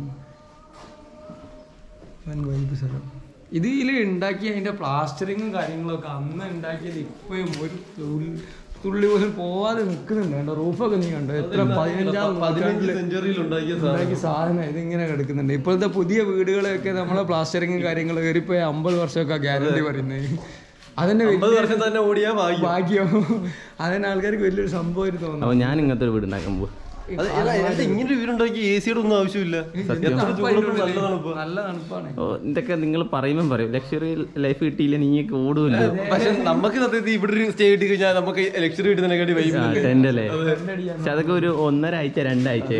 വൻ വൈബ് സ്ഥലം ഇത് ഇതിൽ ഉണ്ടാക്കിയ അതിന്റെ പ്ലാസ്റ്ററിങ്ങും കാര്യങ്ങളൊക്കെ അന്ന് ഉണ്ടാക്കിയത് ഇപ്പോഴും ഒരു തുള്ളി- തുള്ളി പോലും പോവാതെ നിൽക്കുന്നുണ്ട് കണ്ടോ റൂഫൊക്കെ നീ കണ്ടോ എത്ര പതിനഞ്ചാം പതിനഞ്ച് നൂറ്റാണ്ടില് സെഞ്ചുറിയിൽ ഉണ്ടാക്കിയ സാധനം ഉണ്ടാക്കിയ സാധനം ഇതിങ്ങനെ കിടക്കുന്നുണ്ട് ഇപ്പോഴത്തെ പുതിയ വീടുകളൊക്കെ നമ്മളെ പ്ലാസ്റ്ററിങ്ങും കാര്യങ്ങളും കയറിപ്പോയി അമ്പത് വർഷമൊക്കെ ഗ്യാരണ്ടി പറയുന്നത് അതന്നെ അമ്പത് വർഷം തന്നെ ഓടിയാ ഭാഗ്യം ഭാഗ്യം അതിന് ആൾക്കാർക്ക് വലിയൊരു സംഭവമായിട്ട് തോന്നുന്നു അപ്പോൾ ഞാൻ ഇങ്ങനത്തെ ഒരു വീട് ഉണ്ടാക്കാൻ പോവാ അത് അല്ല, എന്നിട്ട് ഇങ്ങനെ ഒരു വീടുണ്ടാക്കി എ സിയുടെ ഒന്നും ആവശ്യമില്ല എത്ര ചൂടും നല്ല തണുപ്പ് നല്ല തണുപ്പാണ് ഓ ഇതൊക്കെ നിങ്ങൾ പറയുമ്പോൾ പറയും ലക്ഷറി ലൈഫ് കിട്ടിയില്ല നീയൊക്കെ ഓടുമല്ലോ പക്ഷെ നമുക്ക് സത്യത്തിൽ ഇവിടെ ഒരു സ്റ്റേ കിട്ടി കഴിഞ്ഞാൽ നമുക്ക് ലക്ഷറി കിട്ടുന്നതിനെക്കാട്ടി വൈബ് ടെൻ്റ് അല്ലേ പക്ഷെ അതൊക്കെ ഒരു ഒന്നര ആഴ്ച രണ്ടാഴ്ച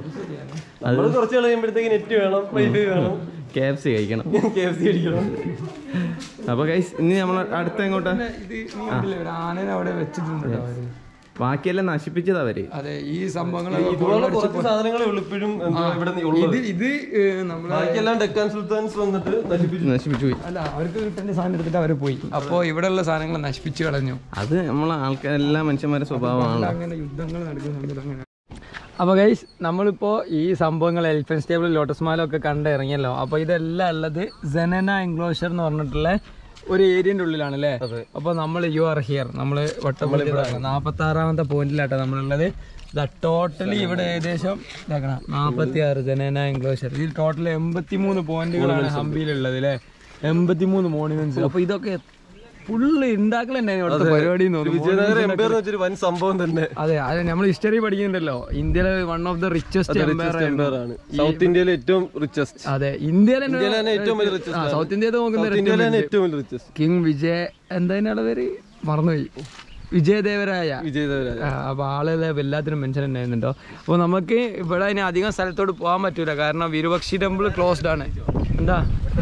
നമ്മൾ കുറച്ച് കഴിയുമ്പോഴത്തേക്ക് നെറ്റ് വേണം വൈഫൈ വേണം കെ എഫ് സി കഴിക്കണം കെ എഫ് സി അടിക്കണം അപ്പോൾ ഗൈസ് ഇനി നമ്മൾ അടുത്ത എങ്ങോട്ടാ പിന്നെ ഇത് നീ കണ്ടില്ലേ ഒരു ആനനെ അവിടെ വെച്ചിട്ടുണ്ട് കേട്ടോ അവര്. ബാക്കിയെല്ലാം നശിപ്പിച്ചത് അവര് അതെ ഈ സംഭവങ്ങൾ ഇതുപോലെ കുറച്ച് സാധനങ്ങളെ ഉള്ളു ഇപ്പോഴും എന്താ ഇവിടെ ഉള്ളത് ഇത് ഇത് ഏഹ്, നമ്മളെ ബാക്കിയെല്ലാം ഡെക്കാൻ സുൽത്താൻസ് വന്നിട്ട് നശിപ്പിച്ചു നശിപ്പിച്ചു പോയി അല്ല അവർക്ക് കിട്ടേണ്ട സാധനം എടുത്തിട്ട് അവർ പോയി അപ്പോൾ ഇവിടെയുള്ള സാധനങ്ങൾ നശിപ്പിച്ചു കളഞ്ഞു അത് നമ്മളെ ആൾക്കാർ എല്ലാ മനുഷ്യന്മാരുടെ സ്വഭാവമാണല്ലോ അങ്ങനെ യുദ്ധങ്ങൾ നടക്കുന്ന സമയത്ത് അങ്ങനെ അപ്പോൾ ഗൈസ് നമ്മളിപ്പോൾ ഈ സംഭവങ്ങൾ എലിഫൻ സ്റ്റേബിൾ ലോട്ടസ് മാലൊക്കെ കണ്ട് ഇറങ്ങിയല്ലോ അപ്പോൾ ഇതെല്ലാം ഉള്ളത് ജനന എൻക്ലോഷർ എന്ന് പറഞ്ഞിട്ടുള്ള ഒരു ഏരിയൻ്റെ ഉള്ളിലാണ് അല്ലേ അപ്പോൾ നമ്മൾ യു ആർ ഹിയർ നമ്മൾ വട്ടപ്പള്ളി നാൽപ്പത്തി ആറാമത്തെ പോയിന്റിലാട്ടോ നമ്മളുള്ളത് ഇതാ ടോട്ടലി ഇവിടെ ഏകദേശം ഇതാക്കണം നാൽപ്പത്തി ആറ് ജനന എൻക്ലോഷർ ഇതിൽ ടോട്ടൽ എൺപത്തി മൂന്ന് പോയിന്റുകളാണ് ഹംപിയിലുള്ളത് അല്ലേ എൺപത്തി മൂന്ന് മോണുമെന്റ്സ് അപ്പോൾ ഇതൊക്കെ ഫുള്ള് ഉണ്ടാക്കലുണ്ടായിരുന്നു ഇവിടുത്തെ പരിപാടി എന്ന് തോന്നുന്നു വിജയനഗരം എംപയർ എന്ന് വെച്ചൊരു വൻ സംഭവം തന്നെ അതെ അതെ നമ്മൾ ഹിസ്റ്ററി പഠിക്കുന്നുണ്ടല്ലോ ഇന്ത്യയിലെ one of the richest empire empire ആണ് സൗത്ത് ഇന്ത്യയിലെ ഏറ്റവും റിച്ചസ്റ്റ് അതെ ഇന്ത്യയിലെ ഇന്ത്യയിലെ തന്നെ ഏറ്റവും വലിയ richest ആണ്. സൗത്ത് ഇന്ത്യയിൽ നോക്കുന്ന സൗത്ത് ഇന്ത്യയിലെ തന്നെ ഏറ്റവും വലിയ റിച്ചസ്റ്റ് കിങ് വിജയ് എന്താ പേര് മറന്നുപോയി വിജയദേവരായ വിജയദേവരാജ ആ, അപ്പൊ ആളെല്ലാം എല്ലാത്തിനും മെൻഷൻ ഉണ്ടായിരുന്നുണ്ടോ അപ്പോൾ നമുക്ക് ഇവിടെ ഇനി അധികം സ്ഥലത്തോട്ട് പോകാൻ പറ്റൂല കാരണം വിരുപക്ഷി ടെമ്പിൾ ക്ലോസ്ഡ് ആണ് എന്താ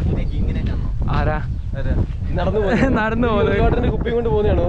ആരാ നടന്നു നടന്നു പോകുന്നത് പോകുന്നത് കുപ്പി കൊണ്ട് പോകുന്നതാണോ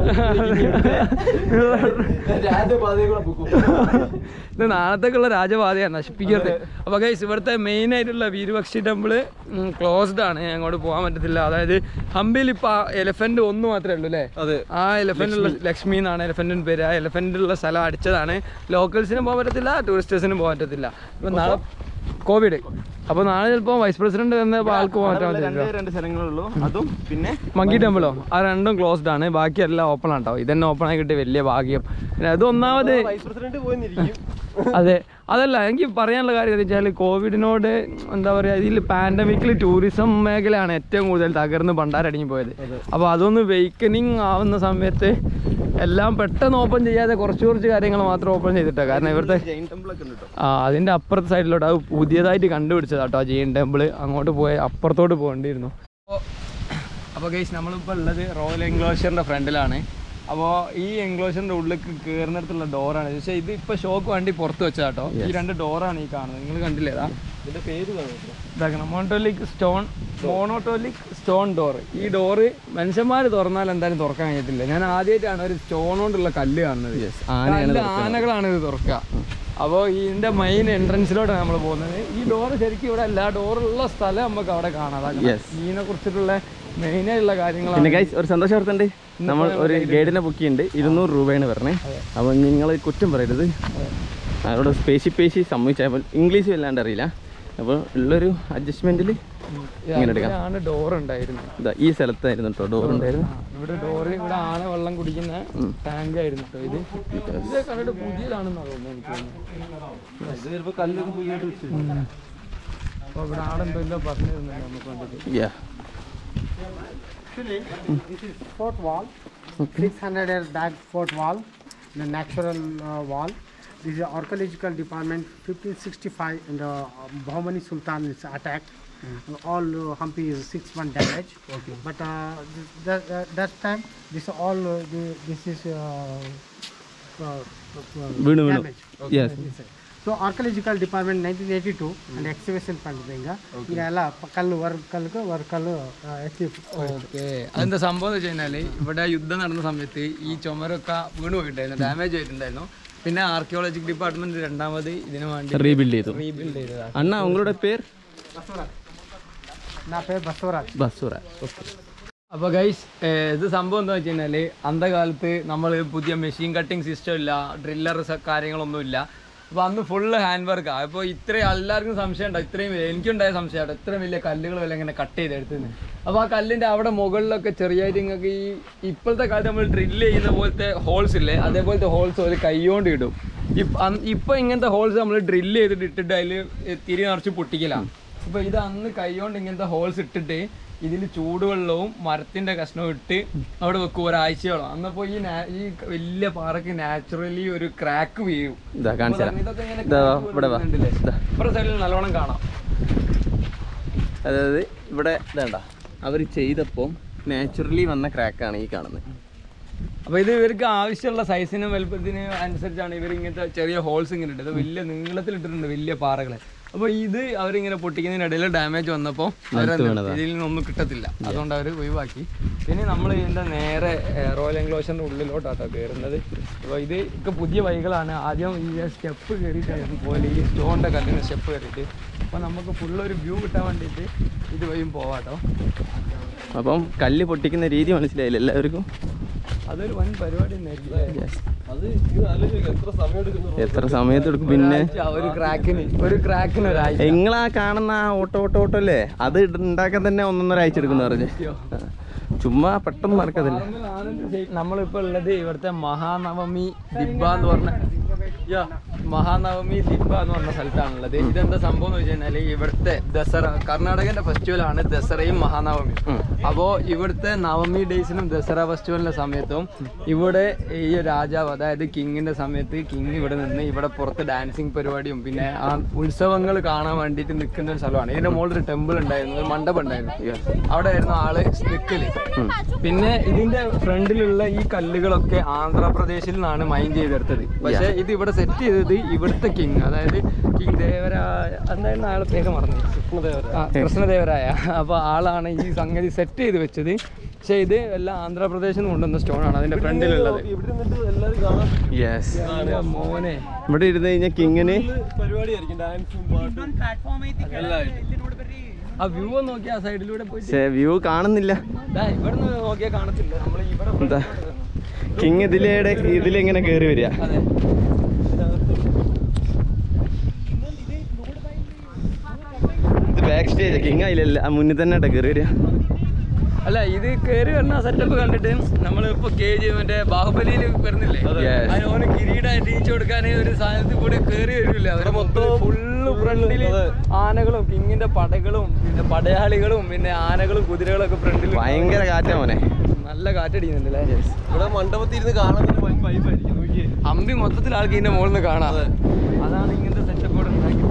രാജപാതയെ കൂടെ പോകും ഇത് നാളത്തേക്കുള്ള രാജപാതയാണ് നശിപ്പിക്കരുത് അപ്പോൾ ഗൈസ് ഇവിടുത്തെ മെയിൻ ആയിട്ടുള്ള വീരപക്ഷി ടെമ്പിള് ക്ലോസ്ഡ് ആണ് അങ്ങോട്ട് പോകാൻ പറ്റത്തില്ല അതായത് ഹംപിയിൽ ഇപ്പോൾ ആ എലഫന്റ് ഒന്ന് മാത്രമേ ഉള്ളൂ അല്ലേ അതെ ആ എലഫന്റ് ഉള്ള ലക്ഷ്മി എന്നാണ് എലഫന്റിന് പേര് ആ എലഫന്റ് ഉള്ള സ്ഥലം അടിച്ചതാണ് ലോക്കൽസിനും പോകാൻ പറ്റത്തില്ല ടൂറിസ്റ്റേഴ്സിനും പോകാൻ പറ്റത്തില്ല ഇപ്പം നാളെ കോവിഡ് അപ്പൊ നാളെ ചിലപ്പോ വൈസ് പ്രസിഡന്റ് വന്ന ആൾക്ക് മാറ്റാൻ അവിടെ പറ്റില്ല രണ്ട് രണ്ട് സ്ഥലങ്ങളുള്ളൂ അതും പിന്നെ മങ്കി ടെമ്പിളോ ആ രണ്ടും ക്ലോസ്ഡ് ആണ് ബാക്കി എല്ലാം ഓപ്പൺ ആട്ടോ ഇതന്നെ ഓപ്പൺ ആയി കിട്ടിയ വലിയ ഭാഗ്യം പിന്നെ അത് ഒന്നാമത് വൈസ് പ്രസിഡന്റ് പോയിരിക്കും അതെ അതല്ല എനിക്ക് പറയാനുള്ള കാര്യം എന്താ വെച്ചാൽ കോവിഡിനോട് എന്താ പറയുക ഇതിൽ പാൻഡമിക്കിൽ ടൂറിസം മേഖലയാണ് ഏറ്റവും കൂടുതൽ തകർന്ന് ഭണ്ടാരടങ്ങി പോയത് അപ്പോൾ അതൊന്ന് വെയ്ക്കനിങ് ആവുന്ന സമയത്ത് എല്ലാം പെട്ടെന്ന് ഓപ്പൺ ചെയ്യാതെ കുറച്ച് കുറച്ച് കാര്യങ്ങൾ മാത്രം ഓപ്പൺ ചെയ്തിട്ടാണ് കാരണം ഇവിടുത്തെ ജൈൻ ടെമ്പിൾ ഒക്കെ ഉണ്ട് കേട്ടോ ആ അതിൻ്റെ അപ്പുറത്തെ സൈഡിലോട്ട് അത് പുതിയതായിട്ട് കണ്ടുപിടിച്ചതാട്ടോ ജെയിൻ ടെമ്പിൾ അങ്ങോട്ട് പോയ അപ്പുറത്തോട്ട് പോകേണ്ടിയിരുന്നു അപ്പോൾ ഗൈസ് നമ്മളിപ്പോൾ ഉള്ളത് റോയൽ എൻക്ലോഷറിൻ്റെ ഫ്രണ്ടിലാണ് അപ്പോൾ ഈ എൻക്ലോഷറിൻ്റെ ഉള്ളിലേക്ക് കയറുന്നിടത്തുള്ള ഡോറാണ് പക്ഷേ ഇത് ഇപ്പോൾ ഷോക്ക് വണ്ടി പുറത്ത് വെച്ചതാട്ടോ ഈ രണ്ട് ഡോറാണ് ഈ കാണുന്നത് നിങ്ങൾ കണ്ടില്ലേതാ ഇതിന്റെ പേര് കാണുന്നു ഇതാക്കണം monolithic stone monolithic stone door ഈ ഡോറ് മനുഷ്യന്മാർ തുറന്നാൽ എന്തായാലും തുറക്കാൻ കഴിയത്തില്ല ഞാൻ ആദ്യമായിട്ടാണ് ഒരു സ്റ്റോൺ കൊണ്ടുള്ള കല്ല് കാണുന്നത് ആനയാണ് കല്ല് ആനകളാണ് ഇത് തുറക്കുക അപ്പോൾ ഇതിന്റെ മെയിൻ എൻട്രൻസിലോട്ടാണ് നമ്മൾ പോകുന്നത് ഈ ഡോറ് ശരിക്കും ഇവിടെ എല്ലാ ഡോറുള്ള സ്ഥലം നമുക്ക് അവിടെ കാണാം Yes. ഇതിനെ കുറിച്ചിട്ടുള്ള മെയിൻ ആയിട്ടുള്ള കാര്യങ്ങളാണ് പിന്നെ ഗൈസ് ഒരു സന്തോഷം ഓർത്തുണ്ട് നമ്മൾ ഒരു ഗൈഡിനെ ബുക്ക് ചെയ്യുന്നുണ്ട് ഇരുന്നൂറ് രൂപയാണ് പറഞ്ഞത് അപ്പോൾ നിങ്ങൾ കുറ്റം പറയരുത് അവിടെ പേശി പേശി സമ്മതിച്ചപ്പോൾ ഇംഗ്ലീഷ് വല്ലാണ്ട് അറിയില്ല അപ്പോൾ ഉള്ളൊരു അഡ്ജസ്റ്റ്മെൻറ്റിൽ ഇങ്ങനെ എടുക്കാം ആണ് ഡോർ ഉണ്ടായിരുന്നത് ഇതാ ഈ സ്ഥലത്തായിരുന്നു കേട്ടോ ഡോർ ഉണ്ടായിരുന്നു ആ, ഇവിടെ ഡോറ് ഇവിടെ ആന വെള്ളം കുടിക്കുന്ന ടാങ്ക് ആയിരുന്നു കേട്ടോ ഇത് ഇത് കണ്ടിട്ട് പുതിയതാണെന്നാണ് തോന്നുന്നത് എനിക്ക് തോന്നുന്നത് ഇത് ചിലപ്പോ കല്ലൊക്കെ പുതിയായിട്ട് വെച്ചു അപ്പോൾ ഇവിടെ ആളെന്തോ ഇല്ലോ പറഞ്ഞു തന്നില്ല നമുക്ക് വേണ്ടിയിട്ട് യാ Actually, this is fort wall, 600 year back fort wall, the natural uh, wall. This is archaeological department, 1565 in the uh, Bahmani Sultan is attacked. All uh, Hampi is six one damage. But uh, this, that, that, that time, this all uh, the, this is uh, uh, uh, വീണു വീണു damage. Yes so archaeological department nineteen eighty two and exhibition ಪಂಡಿಂಗ ಇದೆಲ್ಲ ಪ- ಕಲ್ಲು ವರ್ ಕಲ್ಲು ವರ್ ಕಲ್ಲು ಎತ್ತಿ ഓക്കെ അതെന്താ സംഭവം എന്ന് വെച്ച് കഴിഞ്ഞാല് ഇവിടെ യുദ്ധം നടന്ന സമയത്ത് ഈ ചുമരൊക്കെ വീണ് പോയിട്ടുണ്ടായിരുന്നു ഡാമേജ് ആയിട്ടുണ്ടായിരുന്നു പിന്നെ ആർക്കിയോളജിക് ഡിപ്പാർട്ട്മെന്റ് രണ്ടാമത് ഇതിനു വേണ്ടി റീബിൽഡ് ചെയ്തു റീബിൽഡ് ചെയ്തതാണ് അണ്ണ ഉങ്ങളുടെ പേര് ನಾ ಪೇರು ಬಸವರಾಜ್ ബസുറ അപ്പോൾ ഗൈസ് ഇത് സംഭവം എന്താ വെച്ച് കഴിഞ്ഞാൽ അന്ധകാലത്ത് നമ്മൾ പുതിയ മെഷീൻ കട്ടിംഗ് സിസ്റ്റം ഇല്ല ഡ്രില്ലർ കാര്യങ്ങളൊന്നും ഇല്ല അപ്പോൾ അന്ന് ഫുള്ള് ഹാൻഡ് വർക്കാണ് അപ്പോൾ ഇത്രയും എല്ലാവർക്കും സംശയം ഉണ്ടോ ഇത്രയും വലിയ- എനിക്കുണ്ടായ സംശയമാണ് ഇത്രയും വലിയ കല്ലുകൾ വല്ല ഇങ്ങനെ കട്ട് ചെയ്തെടുത്തുന്നത് അപ്പോൾ ആ കല്ലിൻ്റെ അവിടെ മുകളിലൊക്കെ ചെറിയായിട്ട് നിങ്ങൾക്ക് ഈ ഇപ്പോഴത്തെ കാലത്ത് നമ്മൾ ഡ്രില്ല് ചെയ്യുന്ന പോലത്തെ ഹോൾസ് ഇല്ലേ അതേപോലത്തെ ഹോൾസ് ഒരു കൈകൊണ്ട് ഇടും ഇപ്പം അന്ന് ഇപ്പം ഇങ്ങനത്തെ ഹോൾസ് നമ്മൾ ഡ്രില്ല് ചെയ്തിട്ട് ഇട്ടിട്ട് അതിൽ തിരി നിറച്ച് പൊട്ടിക്കലാണ് ഇപ്പൊ ഇത് അന്ന് കൈകൊണ്ട് ഇങ്ങനത്തെ ഹോൾസ് ഇട്ടിട്ട് ഇതിൽ ചൂടുവെള്ളവും മരത്തിന്റെ കഷ്ണവും ഇട്ട് അവിടെ വെക്കും ഒരാഴ്ചയോളം അന്നപ്പോ ഈ നാ- ഈ വലിയ പാറക്ക് നാച്ചുറലി ഒരു ക്രാക്ക് വീഴും ഇതാ കാണിച്ചു തരാം ഇതൊക്കെ ഇങ്ങനെ ഇതാ crack ഇവിടെ വാ വീഴുന്നുണ്ടല്ലേ? ഇതാ ഇപ്പുറത്തെ സൈഡിൽ നല്ലോണം കാണാം അതായത് ഇവിടെ ഇതേണ്ട അവർ ചെയ്തപ്പോൾ നാച്ചുറലി വന്ന ക്രാക്കാണ് ഈ കാണുന്നത് അപ്പൊ ഇത് ഇവർക്ക് ആവശ്യമുള്ള സൈസിനും വലുപ്പത്തിനും അനുസരിച്ചാണ് ഇവർ ഇങ്ങനത്തെ ചെറിയ ഹോൾസ് ഇങ്ങനെ ഇട്ടത് വലിയ നീളത്തിൽ ഇട്ടിട്ടുണ്ട് വലിയ പാറകളെ അപ്പൊ ഇത് അവരിങ്ങനെ പൊട്ടിക്കുന്നതിനിടയിൽ ഡാമേജ് വന്നപ്പോൾ ഇതിൽ നിന്നൊന്നും കിട്ടത്തില്ല അതുകൊണ്ട് അവർ ഒഴിവാക്കി പിന്നെ നമ്മൾ ഇതിന്റെ നേരെ ഏർ, റോയൽ എൻക്ലോഷറിന്റെ ഉള്ളിലോട്ടാട്ടോ കയറുന്നത് അപ്പോൾ ഇത് ഒക്കെ പുതിയ വഴികളാണ് ആദ്യം ഈ സ്റ്റെപ്പ് കയറിയിട്ടായിരുന്നു പോലെ ഈ സ്റ്റോണിന്റെ കല്ലിന് സ്റ്റെപ്പ് കയറിയിട്ട് അപ്പോൾ നമുക്ക് ഫുള്ള് ഒരു വ്യൂ കിട്ടാൻ വേണ്ടിയിട്ട് ഇത് വഴിയും പോവാട്ടോ അപ്പം കല്ല് പൊട്ടിക്കുന്ന രീതി മനസ്സിലായില്ല എല്ലാവർക്കും അതൊരു വൻ പരിപാടി തന്നെയായിരിക്കും Yes. അത് ഇത് ആലോചിക്കുക എത്ര സമയം എടുക്കുന്നു എത്ര സമയത്തെടുക്കും പിന്നെ ഒരാഴ്ച, ഒരു ക്രാക്കിന് ഒരു ക്രാക്കിന് ഒരാഴ്ച നിങ്ങളാ കാണുന്ന ആ ഓട്ടോ ഓട്ടോ ഓട്ടോ അല്ലേ അത് ഇട് ഉണ്ടാക്കാൻ തന്നെ ഒന്നൊന്നര ആഴ്ച എടുക്കുന്ന പറഞ്ഞു ആ. ചുമ്മാ പെട്ടെന്ന് നടക്കത്തില്ല നമ്മളിപ്പോ ഉള്ളത് ഇവിടുത്തെ മഹാനവമി ദിബ്ബ എന്ന് പറഞ്ഞ യാ, മഹാനവമി ദിബ്ബ എന്ന് പറഞ്ഞ സ്ഥലത്താണുള്ളത് ഇതെന്താ സംഭവം എന്ന് വെച്ച് കഴിഞ്ഞാല് ഇവിടുത്തെ ദസറ കർണാടകന്റെ ഫെസ്റ്റിവൽ ആണ് ദസറയും മഹാനവമിയും അപ്പോ ഇവിടുത്തെ നവമി ഡേയ്സിനും ദസറ ഫെസ്റ്റിവലിന്റെ സമയത്തും ഇവിടെ ഈ രാജാവ് അതായത് കിങ്ങിന്റെ സമയത്ത് കിങ് ഇവിടെ നിന്ന് ഇവിടെ പുറത്ത് ഡാൻസിങ് പരിപാടിയും പിന്നെ ആ ഉത്സവങ്ങൾ കാണാൻ വേണ്ടിയിട്ട് നിൽക്കുന്ന ഒരു സ്ഥലമാണ് ഇതിന്റെ മുകളിൽ ഒരു ടെമ്പിൾ ഉണ്ടായിരുന്നു ഒരു മണ്ഡപം ഉണ്ടായിരുന്നു അവിടെ ആയിരുന്നു ആള് നിൽക്കല് പിന്നെ ഇതിന്റെ ഫ്രണ്ടിലുള്ള ഈ കല്ലുകളൊക്കെ ആന്ധ്രാപ്രദേശിൽ നിന്നാണ് മൈൻ ചെയ്തെടുത്തത് പക്ഷെ ഇത് ഇവിടെ സെറ്റ് ചെയ്തത് ഇവിടുത്തെ കിങ് അതായത് കിങ് ദേവരായ എന്തായിരുന്നു അയാളെ പേര് മറന്നു ആ, കൃഷ്ണദേവരായ അപ്പൊ ആളാണ് ഈ സംഗതി സെറ്റ് ചെയ്ത് വെച്ചത് പക്ഷെ ഇത് എല്ലാം ആന്ധ്രാപ്രദേശിൽ നിന്ന് കൊണ്ടുവന്ന സ്റ്റോൺ ആണ് അതിന്റെ ഫ്രണ്ടിലുള്ളത് ഇവിടെ നിന്നിട്ട് എല്ലാവരും കാണാൻ യെസ് ആ, മോനെ ഇവിടെ ഇരുന്ന് കഴിഞ്ഞാൽ കിങ്ങിന് പരിപാടിയായിരിക്കും ഡാൻസും പാട്ടും എല്ലാം ആ വ്യൂ നോക്കി ആ സൈഡിലൂടെ പോയിട്ട് പക്ഷേ വ്യൂ കാണുന്നില്ല ദാ ഇവിടുന്ന് നോക്കിയാൽ കാണത്തില്ല നമ്മൾ ഇവിടെ എന്താ കിങ് ഇതിലേടെ ഇതിലെങ്ങനെ കയറി വരിക അതെ ബാക്ക് സ്റ്റേജ് കിങ് ആയില്ല മുന്നിൽ തന്നെ കേട്ടോ കയറി വരിക അല്ല ഇത് കയറി വരുന്ന സെറ്റപ്പ് കണ്ടിട്ട് നമ്മളിപ്പോ കെ ജി മറ്റേ ബാഹുബലിയിൽ വരുന്നില്ലേ Yes. അതിന് ഓന് കിരീടമായിട്ട് ഈച്ചു കൊടുക്കാൻ ഒരു സാധനത്തിൽ കൂടി കയറി വരില്ല അവരെ മൊത്തം ഫുള്ള് ഫ്രണ്ടില് ആനകളും കിങ്ങിന്റെ പടകളും പിന്നെ പടയാളികളും പിന്നെ ആനകളും കുതിരകളും ഒക്കെ ഫ്രണ്ടിൽ ഭയങ്കര കാറ്റാ മോനെ നല്ല കാറ്റടിക്കുന്നുണ്ടല്ലേ ഇവിടെ മണ്ഡപത്തിൽ ഇരുന്ന് കാണാൻ തന്നെ വൈബ് ആയിരിക്കും നോക്കിയേ അമ്പി മൊത്തത്തിൽ ആൾക്ക് ഇതിന്റെ മുകളിൽ നിന്ന് കാണാം അതാണ് ഇങ്ങനത്തെ സെറ്റപ്പ് ഇവിടെ ഉണ്ടാക്കിയത്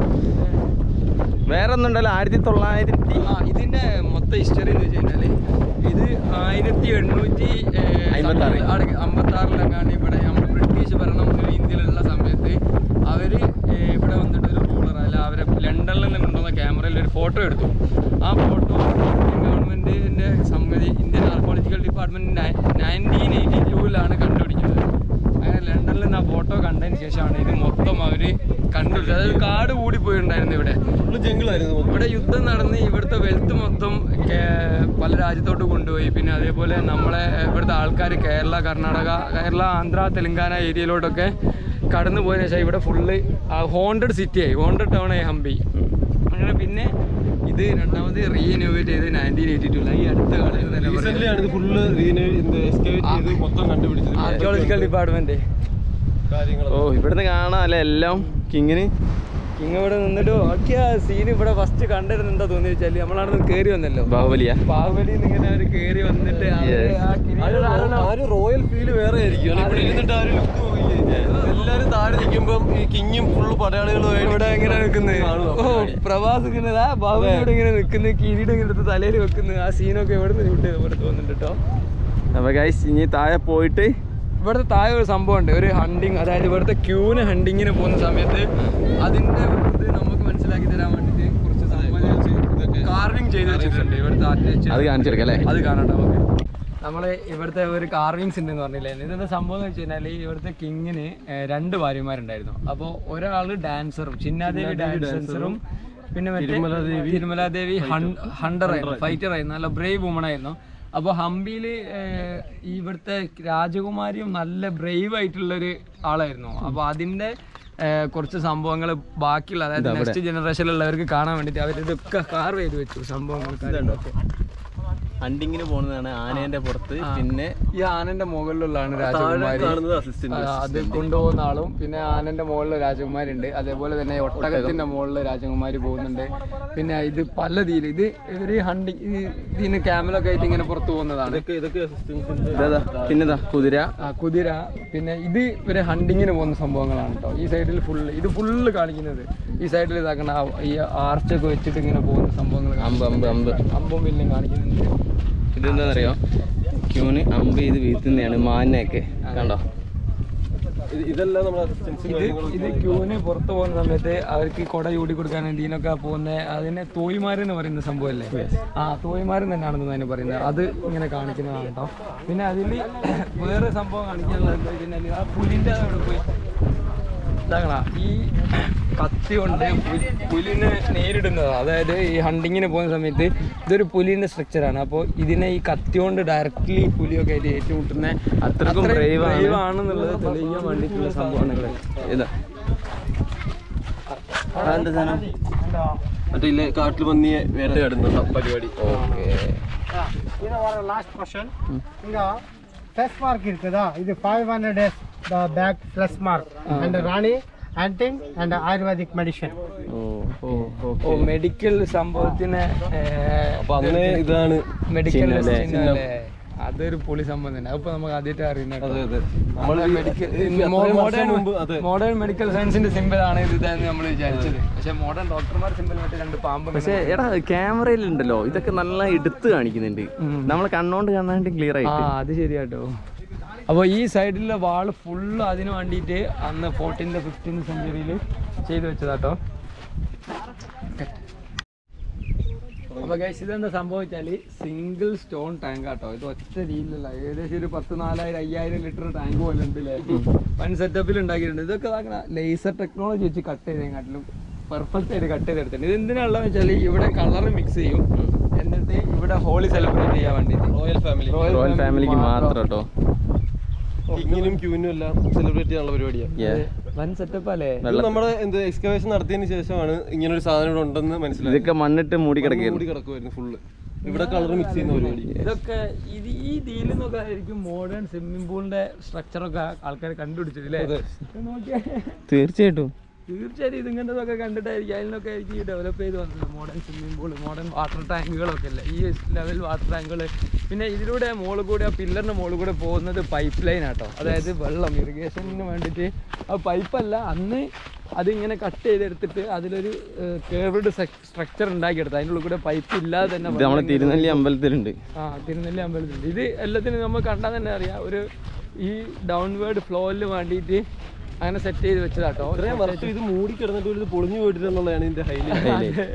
വേറെ ഒന്നുണ്ടല്ലോ ആയിരത്തി തൊള്ളായിരത്തി ആ ഇതിന്റെ മൊത്തം ഹിസ്റ്ററി എന്ന് വെച്ച് കഴിഞ്ഞാല് ഇത് ആയിരത്തി എണ്ണൂറ്റി അമ്പത്താറ്. അമ്പത്താറിലെങ്ങാണ്ട് ഇവിടെ നമ്മുടെ ബ്രിട്ടീഷ് ഭരണം ഇന്ത്യയിലുള്ള സമയത്ത് അവര് ഏ, ഇവിടെ വന്നിട്ട് ഒരു റൂളർ അല്ല അവരെ ലണ്ടനിൽ നിന്ന് കൊണ്ടുവന്ന ക്യാമറയിൽ ഒരു ഫോട്ടോ എടുത്തു ആ ഫോട്ടോ ഗവൺമെന്റിന്റെ സമ്മതി Indian archaeological department nineteen eighty ടൂവിലാണ് കണ്ടുപിടിക്കുന്നത് അങ്ങനെ ലണ്ടനിൽ നിന്ന് ആ ഫോട്ടോ കണ്ടതിന് ശേഷമാണ് ഇത് മൊത്തം അവര് കണ്ടുപിടിച്ചത് അതായത് കാട് കൂടി പോയിട്ടുണ്ടായിരുന്നു ഇവിടെ ഫുള്ള് ജംഗിളായിരുന്നു ഇവിടെ യുദ്ധം നടന്ന് ഇവിടുത്തെ വെൽത്ത് മൊത്തം കേ- പല രാജ്യത്തോട്ട് കൊണ്ടുപോയി പിന്നെ അതേപോലെ നമ്മളെ ഇവിടുത്തെ ആൾക്കാർ കേരള കർണാടക കേരള ആന്ധ്ര തെലങ്കാന ഏരിയയിലോട്ടൊക്കെ കടന്നു പോയതിനു ശേഷം ഇവിടെ ഫുള്ള് ഹോണ്ടഡ് സിറ്റി ആയി ഹോണ്ടഡ് ടൗൺ ആയി ഹംപി അങ്ങനെ പിന്നെ ഇത് രണ്ടാമത് റീഇനോവേറ്റ് ചെയ്ത് നയൻറ്റീൻ എയ്റ്റി ടു ഈ അടുത്ത കാലത്ത് തന്നെ റീസെന്റ് ആണ് ഇത് ഫുള്ള് എക്സ്കവേറ്റ് ചെയ്ത് മൊത്തം കണ്ടുപിടിച്ചത് ആർക്കിയോളജിക്കൽ ഡിപ്പാർട്ട്മെന്റ് കാര്യങ്ങൾ ഓ ഇവിടുന്ന് കാണാം അല്ലേ എല്ലാം കിങ്ങിന് ഇങ്ങ ഇവിടെ നിന്നിട്ട് ബാക്കി ആ സീൻ ഇവിടെ ഫസ്റ്റ് കണ്ടിരുന്ന എന്താ തോന്നി വെച്ചാല് നമ്മളവിടെ കയറി വന്നല്ലോ ബാഹുബലിയാ ബാഹുബലിയിൽ ഇങ്ങനെ അവർ കയറി വന്നിട്ട് അവര് Yes. ആ കിരീടധാരണം ആ ഒരു റോയൽ ഫീല് വേറെ ആയിരിക്കും അല്ലെ? ഇവിടെ ഇരുന്നിട്ട് ആ ഒരു ലുക്ക് നോക്കിയേ എല്ലാരും താഴെ നിൽക്കുമ്പം ഈ കിങ്ങും ഫുള്ള് പടയാളികളുമായിട്ട് ഇവിടെ എങ്ങനെ നിൽക്കുന്നത് കാണും ഓ പ്രവാസ് ഇങ്ങനെ ആ ബാബുവിനോട് ഇങ്ങനെ നിൽക്കുന്നു കിരീടം ഇങ്ങനെ എടുത്ത് തലയിൽ വെക്കുന്നു ആ സീനൊക്കെ എവിടെ നിന്ന് ഷൂട്ട് ചെയ്ത പോലെ തോന്നുന്നുണ്ട് കേട്ടോ അപ്പൊ ഗൈസ് ഇനി താഴെ പോയിട്ട് ഇവിടുത്തെ താഴെ ഒരു സംഭവം ഉണ്ട് ഒരു ഹണ്ടിങ് അതായത് ഇവിടുത്തെ ക്യൂന് ഹണ്ടിങ്ങിന് പോകുന്ന സമയത്ത് അതിന്റെ ഇത് നമുക്ക് മനസ്സിലാക്കി തരാൻ വേണ്ടിട്ട് കുറച്ച് സംഭവം കാർവിങ് ചെയ്ത് വെച്ചിട്ടുണ്ട് ഇവിടുത്തെ architecture. അത് കാണിച്ചു കൊടുക്കാം അല്ലേ അത് കാണട്ടെ നമുക്ക് നമ്മള് ഇവിടുത്തെ ഒരു കാർവിങ്സ് ഉണ്ടെന്ന് പറഞ്ഞില്ലേ ഇതെന്താ സംഭവം എന്ന് വെച്ച് കഴിഞ്ഞാൽ ഇവിടുത്തെ കിങ്ങിന് രണ്ട് ഭാര്യമാരുണ്ടായിരുന്നു അപ്പോൾ ഒരാള് ഡാൻസറും ചിന്നാദേവി ഡാൻസറും പിന്നെ മറ്റേ തിരുമലാദേവി ഹണ്ടർ ആയിരുന്നു ഫൈറ്റർ ആയിരുന്നു നല്ല ബ്രേവ് വുമൺ ആയിരുന്നു അപ്പോൾ ഹംപിയിൽ ഇവിടുത്തെ രാജകുമാരിയും നല്ല ബ്രേവ് ആയിട്ടുള്ള ഒരു ആളായിരുന്നു അപ്പോൾ അതിന്റെ ഏഹ്, കുറച്ച് സംഭവങ്ങൾ ബാക്കിയുള്ള അതായത് നെക്സ്റ്റ് ജനറേഷനിലുള്ളവർക്ക് കാണാൻ വേണ്ടിയിട്ട് അവരിതൊക്കെ കാർവ് ചെയ്ത് വെച്ചു സംഭവങ്ങൾ കാര്യങ്ങളൊക്കെ ഹണ്ടിങ്ങിന് പോകുന്നതാണ് ആനേന്റെ പുറത്ത് പിന്നെ ഈ ആനന്റെ മുകളിലുള്ളതാണ് രാജകുമാരി കാണുന്നത് അസിസ്റ്റന്റ് ആ, അത് കൊണ്ടുപോകുന്ന ആളും പിന്നെ ആനന്റെ മുകളിൽ രാജകുമാരി ഉണ്ട് അതേപോലെ തന്നെ ഒട്ടകത്തിന്റെ മുകളിൽ രാജകുമാരി പോകുന്നുണ്ട് പിന്നെ ഇത് പല രീതിയിൽ ഇത് ഇവര് ഹണ്ടി ഇതിന് ക്യാമലൊക്കെ ആയിട്ട് ഇങ്ങനെ പുറത്തു പോകുന്നതാണ് ഇതൊക്കെ ഇതൊക്കെ അസിസ്റ്റൻസിന്റെ ഇതാ പിന്നെതാ കുതിര ആ, കുതിര പിന്നെ ഇത് ഇവര് ഹണ്ടിങ്ങിന് പോകുന്ന സംഭവങ്ങളാണ് കേട്ടോ ഈ സൈഡിൽ ഫുള്ള് ഇത് ഫുള്ള് കാണിക്കുന്നത് ഈ സൈഡിൽ ഇതാക്കണ ആ- ഈ ആർച്ചൊക്കെ വെച്ചിട്ട് ഇങ്ങനെ പോകുന്ന സംഭവങ്ങൾ അമ്പ് അമ്പ് അമ്പ് അമ്പും വില്ലും കാണിക്കുന്നുണ്ട് ഇതെന്താണെന്നറിയോ ക്യൂന് അമ്പ് ചെയ്ത് വീഴ്ത്തുന്നതാണ് മാനിനെയൊക്കെ കണ്ടോ ഇത് ഇതെല്ലാം നമ്മുടെ അസിസ്റ്റൻസ് ഇത് ഇത് ക്യൂവിന് പുറത്ത് പോകുന്ന സമയത്ത് അവർക്ക് കുട ചൂടി കൊടുക്കാൻ ഇതിനൊക്കെ പോകുന്ന അതിനെ തോയ്മാരെന്ന് പറയുന്ന സംഭവമല്ലേ ആ തോയ്മാരൻ തന്നെയാണെന്ന് അതിന് പറയുന്നത് അത് ഇങ്ങനെ കാണിക്കുന്നതാണ് കേട്ടോ പിന്നെ അതിൽ വേറെ സംഭവം കാണിക്കാനുള്ളത് എന്താ വെച്ചാൽ ആ പുലിൻ്റെ അവിടെ പോയി ഇതാകണ ഈ കത്തി കൊണ്ട് പു- പുലിനെ നേരിടുന്നത് അതായത് ഈ ഹണ്ടിങ്ങിന് പോകുന്ന സമയത്ത് ഇതൊരു പുലിന്റെ സ്ട്രക്ചറാണ് അപ്പോൾ ഇതിനെ ഈ കത്തി കൊണ്ട് ഡയറക്റ്റ്ലി പുലിയൊക്കെ ആയിട്ട് ഏറ്റുമുട്ടുന്ന അത്രക്കും brave ആണ്. brave ആണെന്നുള്ളത് തെളിയിക്കാൻ വേണ്ടിയിട്ടുള്ള സംഭവമാണ് ഇതാ അതെന്താ സാധനം മറ്റേ ഇല്ലേ കാട്ടിൽ പന്നിയെ വേട്ടയാടുന്ന പരിപാടി ഓക്കെ ಇದು ಅವರ ಲಾಸ್ಟ್ ಕ್ವಶನ್ ಈಗ ಪ್ಲಸ್ ಮಾರ್ಕ್ ಇರ್ತದ ಇದು five hundred days the back plus mark and ರಾಣಿ ಆಂಟಿಂಗ್ ಅಂಡ್ ಆಯುರ್ವೇದಿಕ್ ಮೆಡಿಸಿನ್ ഓ മെഡിക്കൽ സംഭവത്തിന് അപ്പൊ അന്നേ ഇതാണ് മെഡിക്കൽ ചിഹ്നം അല്ലേ? അതൊരു പൊളി സംഭവം തന്നെ അതിപ്പോ നമുക്ക് ആദ്യമായിട്ട് അറിയുന്നത് അതെ അതെ നമ്മൾ മെഡിക്കൽ എത്രയും വർഷം മുമ്പ് അതെ മോഡേൺ മെഡിക്കൽ സയൻസിന്റെ സിമ്പിൾ ആണ് ഇത് ഇതാന്ന് നമ്മൾ വിചാരിച്ചത് പക്ഷെ മോഡേൺ ഡോക്ടർമാർ സിമ്പിൾ മറ്റേ രണ്ട് പാമ്പ് പക്ഷെ എടാ ക്യാമറയിലുണ്ടല്ലോ ഇതൊക്കെ നല്ല എടുത്ത് കാണിക്കുന്നുണ്ട് നമ്മൾ കണ്ണോണ്ട് കാണാണ്ട് ക്ലിയർ ആ ആയിട്ട് അത് ശരിയാട്ടോ അപ്പോൾ ഈ സൈഡിലെ വാള് ഫുള്ള് അതിന് വേണ്ടിയിട്ട് അന്ന് ഫോർട്ടീൻത് ഫിഫ്റ്റീൻത് സെഞ്ചുറിയിൽ ചെയ്തു വെച്ചതാട്ടോ അപ്പൊ ഗൈസ് ഇതെന്താ സംഭവിച്ചാല് സിംഗിൾ സ്റ്റോൺ ടാങ്ക് ആട്ടോ ഇത് ഒറ്റ രീതിയിലല്ല ഏകദേശം ഒരു പത്ത് നാലായിരം അയ്യായിരം ലിറ്റർ ടാങ്ക് പോലെ ഉണ്ട് അല്ലേ വൺ സെറ്റപ്പിൽ ഉണ്ടാക്കിയിട്ടുണ്ട് ഇതൊക്കെ ലേസർ ടെക്നോളജി വെച്ച് കട്ട് ചെയ്തേക്കാട്ടിലും പെർഫെക്റ്റ് ആയിട്ട് കട്ട് ചെയ്തെടുത്തിട്ടുണ്ട് ഇത് എന്തിനാണെന്ന് വെച്ചാൽ ഇവിടെ കളർ മിക്സ് ചെയ്യും എന്നിട്ട് ഇവിടെ ഹോളി സെലിബ്രേറ്റ് ചെയ്യാൻ വേണ്ടിയിട്ട് റോയൽ ഫാമിലി റോയൽ ഫാമിലിക്ക് മാത്രം കേട്ടോ കിങ്ങിനും ക്യൂവിനും എല്ലാം സെലിബ്രേറ്റ് ചെയ്യാനുള്ള പരിപാടിയാണ് വൻ സെറ്റപ്പ് അല്ലേ ഇത് നമ്മുടെ എന്ത് എക്സ്കവേഷൻ നടത്തിയതിന് ശേഷമാണ് ഇങ്ങനെ ഒരു സാധനം ഇവിടെ ഉണ്ടെന്ന് മനസ്സിലായത് ഇതൊക്കെ മണ്ണിട്ട് മൂടി കിടക്കുകയായിരുന്നു മൂടി കിടക്കുമായിരുന്നു ഫുള്ള് ഇവിടെ കളർ മിക്സ് ചെയ്യുന്ന പരിപാടി ഇതൊക്കെ ഇത് ഈ ഡീലിൽ നിന്നൊക്കെ ആയിരിക്കും മോഡേൺ സ്വിമ്മിംഗ് പൂളിന്റെ സ്ട്രക്ചറൊക്കെ ആൾക്കാർ കണ്ടുപിടിച്ചത് അല്ലേ ഇത് നോക്കിയേ തീർച്ചയായിട്ടും തീർച്ചയായും ഇത് ഇങ്ങനത്തെ കണ്ടിട്ടായിരിക്കും അതിനൊക്കെ ആയിരിക്കും ഈ ഡെവലപ്പ് ചെയ്ത് വന്നത് modern swimming pool modern water ടാങ്കുകളൊക്കെ അല്ലേ ഈ ലെവൽ വാട്ടർ ടാങ്കുകൾ പിന്നെ ഇതിലൂടെ മുകളിൽ കൂടെ ആ പില്ലറിന്റെ മുകളിൽ കൂടെ പോകുന്നത് പൈപ്പ് ലൈൻ ആട്ടോ അതായത് വെള്ളം ഇറിഗേഷന് വേണ്ടിയിട്ട് ആ പൈപ്പല്ല അന്ന് അതിങ്ങനെ കട്ട് ചെയ്തെടുത്തിട്ട് അതിലൊരു കേർവ്ഡ് സ്ട്രക്ചർ ഉണ്ടാക്കിയെടുത്ത് അതിൻ്റെ ഉള്ളിൽ കൂടെ പൈപ്പ് ഇല്ലാതെ തന്നെ ഇത് നമ്മളെ തിരുനെല്ലി അമ്പലത്തിലുണ്ട് ആ തിരുനെല്ലി അമ്പലത്തിൽ ഇത് എല്ലാത്തിനും നമ്മൾ കണ്ടാൽ തന്നെ അറിയാം ഒരു ഈ ഡൗൺവേർഡ് ഫ്ലോയിൽ വേണ്ടിയിട്ട് അങ്ങനെ സെറ്റ് ചെയ്ത് വെച്ചതാട്ടോ ഇത്രയും വർഷം ഇത് മൂടി കിടന്നിട്ട് ഒരു ഇത് പൊളിഞ്ഞു പോയിട്ടില്ല എന്നുള്ളതാണ് ഇതിന്റെ ഹൈലൈറ്റ്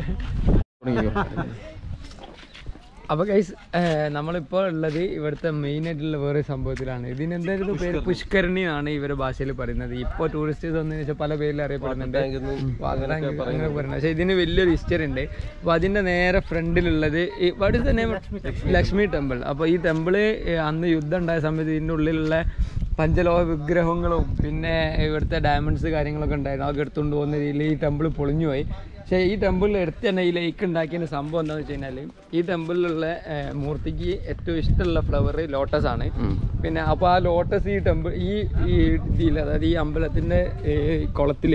അപ്പൊ ഗൈസ് നമ്മളിപ്പോൾ ഉള്ളത് ഇവിടുത്തെ മെയിൻ ആയിട്ടുള്ള വേറെ സംഭവത്തിലാണ് ഇതിന് എന്തായിരുന്നു പേര് പുഷ്കരണി എന്നാണ് ഇവരുടെ ഭാഷയിൽ പറയുന്നത് ഇപ്പോൾ ടൂറിസ്റ്റേഴ്സ് വന്നതിന് ശേഷം പല പേരിൽ അറിയപ്പെടുന്നുണ്ട് വാഗറാങ്ക് അങ്ങനെ പറയുന്നത് പക്ഷേ ഇതിന് വലിയൊരു ഹിസ്റ്ററി ഉണ്ട് അപ്പോൾ അതിന്റെ നേരെ ഫ്രണ്ടിലുള്ളത് what is the name Lakshmi temple അപ്പോൾ ഈ ടെമ്പിള് അന്ന് യുദ്ധം ഉണ്ടായ സമയത്ത് ഇതിൻ്റെ ഉള്ളിലുള്ള പഞ്ചലോഹ വിഗ്രഹങ്ങളും പിന്നെ ഇവിടുത്തെ ഡയമണ്ട്സ് കാര്യങ്ങളൊക്കെ ഉണ്ടായിരുന്നു അതൊക്കെ എടുത്തുകൊണ്ട് പോകുന്ന രീതിയിൽ ഈ ടെമ്പിൾ പൊളിഞ്ഞു പോയി പക്ഷേ ഈ ടെമ്പിളിൽ എടുത്ത് തന്നെ ഈ ലേക്ക് ഉണ്ടാക്കിയ സംഭവം എന്താണെന്ന് വെച്ച് കഴിഞ്ഞാൽ ഈ ടെമ്പിളിലുള്ള ഏഹ്, മൂർത്തിക്ക് ഏറ്റവും ഇഷ്ടമുള്ള ഫ്ലവർ ലോട്ടസ് ആണ് പിന്നെ അപ്പോൾ ആ ലോട്ടസ് ഈ ടെമ്പിൾ ഈ ഈ ഇതിൽ അതായത് ഈ അമ്പലത്തിൻ്റെ കുളത്തിൽ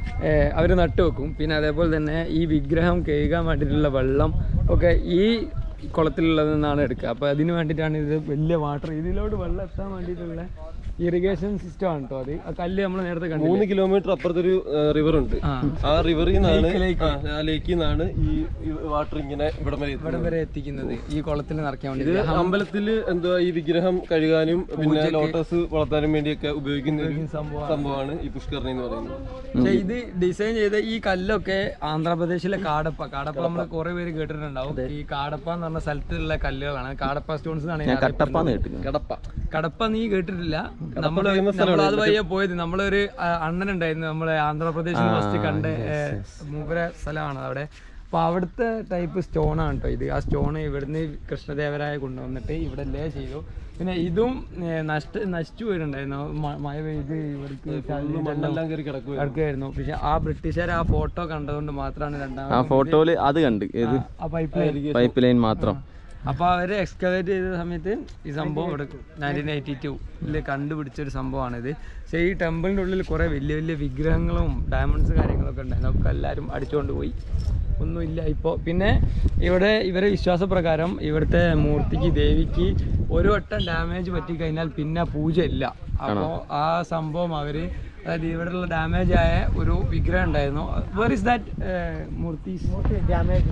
അവർ നട്ടുവെക്കും പിന്നെ അതേപോലെ തന്നെ ഈ വിഗ്രഹം കഴുകാൻ വേണ്ടിയിട്ടുള്ള വെള്ളം ഒക്കെ ഈ കുളത്തിലുള്ളതെന്നാണ് എടുക്കുക അപ്പോൾ അതിന് വേണ്ടിയിട്ടാണ് ഇത് വലിയ വാട്ടർ ഇതിലോട്ട് വെള്ളം എത്താൻ വേണ്ടിയിട്ടുള്ള ഇറിഗേഷൻ സിസ്റ്റം ആണ് കേട്ടോ അത് ആ കല്ല് നമ്മൾ നേരത്തെ കണ്ടു മൂന്ന് കിലോമീറ്റർ അപ്പുറത്തൊരു റിവർ ഉണ്ട് ആ. ആ റിവറിൽ നിന്നാണ് ആ ലേക്കിൽ നിന്നാണ് ഈ വാട്ടർ ഇങ്ങനെ ഇവിടെ വരെ എത്തുന്നത്. ഇവിടെ വരെ എത്തിക്കുന്നത് ഈ കുളത്തിൽ നിറയ്ക്കാൻ ഇത് വേണ്ടി അമ്പലത്തില് എന്തുവാ ഈ വിഗ്രഹം കഴുകാനും പിന്നെ ലോട്ടസ് വളർത്താനും വേണ്ടിയൊക്കെ ഉപയോഗിക്കുന്ന ഒരു സംഭവമാണ് ഈ പുഷ്കരണി എന്ന് പറയുന്നത് പക്ഷേ ഇത് ഡിസൈൻ ചെയ്ത ഈ കല്ലൊക്കെ ആന്ധ്രാപ്രദേശിലെ കാടപ്പ കാടപ്പ നമ്മൾ കുറെ പേര് കേട്ടിട്ടുണ്ടാവും ഈ കാടപ്പ എന്ന് പറഞ്ഞ സ്ഥലത്തുള്ള കല്ലുകളാണ് കാടപ്പ സ്റ്റോൺസ് എന്നാണ് ഞാൻ കട്ടപ്പാന്ന് കേട്ടിരുന്നു കടപ്പ കടപ്പ നീ കേട്ടിട്ടില്ല നമ്മൾ നമ്മൾ അത് വഴിയെ പോയത് നമ്മളൊരു ആ, അണ്ണനുണ്ടായിരുന്നു നമ്മളെ ആന്ധ്രാപ്രദേശിൽ ഫസ്റ്റ് കണ്ട ഏ, മൂപ്പര സ്ഥലമാണ് അവിടെ അപ്പൊ അവിടുത്തെ ടൈപ്പ് സ്റ്റോൺ ആണ് കേട്ടോ ഇത് ആ സ്റ്റോൺ ഇവിടുന്ന് കൃഷ്ണദേവരായ കൊണ്ടുവന്നിട്ട് ഇവിടെ ലേ ചെയ്തു പിന്നെ ഇതും ഏ, നഷ്ട നശിച്ചു പോയിട്ടുണ്ടായിരുന്നു മ- മഴ പെയ്ത് ഇവർക്ക് ചളിയെല്ലാം മണ്ണെല്ലാം കയറി കിടക്കുക കിടക്കുകയായിരുന്നു പക്ഷെ ആ ബ്രിട്ടീഷുകാർ ആ ഫോട്ടോ കണ്ടതുകൊണ്ട് മാത്രമാണ് ആ രണ്ടാമത് ഫോട്ടോയില് അത് കണ്ട് ഏത് ആ പൈപ്പ് ലൈൻ പൈപ്പ് ലൈൻ മാത്രം അപ്പൊ അവര് എക്സ്കവേറ്റ് ചെയ്ത സമയത്ത് ഈ സംഭവം ഇവിടെ നയൻറ്റീൻ എയ്റ്റി ടൂല് കണ്ടുപിടിച്ച ഒരു സംഭവമാണിത് പക്ഷേ ഈ ടെമ്പിളിന്റെ ഉള്ളിൽ കുറെ വലിയ വലിയ വിഗ്രഹങ്ങളും ഡയമണ്ട്സ് കാര്യങ്ങളൊക്കെ ഉണ്ടായിരുന്നു അതൊക്കെ എല്ലാവരും അടിച്ചുകൊണ്ട് പോയി ഒന്നുമില്ല ഇപ്പോൾ പിന്നെ ഇവിടെ ഇവരെ വിശ്വാസപ്രകാരം ഇവിടുത്തെ മൂർത്തിക്ക് ദേവിക്ക് ഒരു വട്ടം ഡാമേജ് പറ്റിക്കഴിഞ്ഞാൽ പിന്നെ പൂജ ഇല്ല അപ്പോൾ ആ സംഭവം അവര് അതായത് ഇവിടെയുള്ള ഡാമേജ് ആയ ഒരു വിഗ്രഹം ഉണ്ടായിരുന്നു വേർ ഇസ് ദാറ്റ് മൂർത്തി damage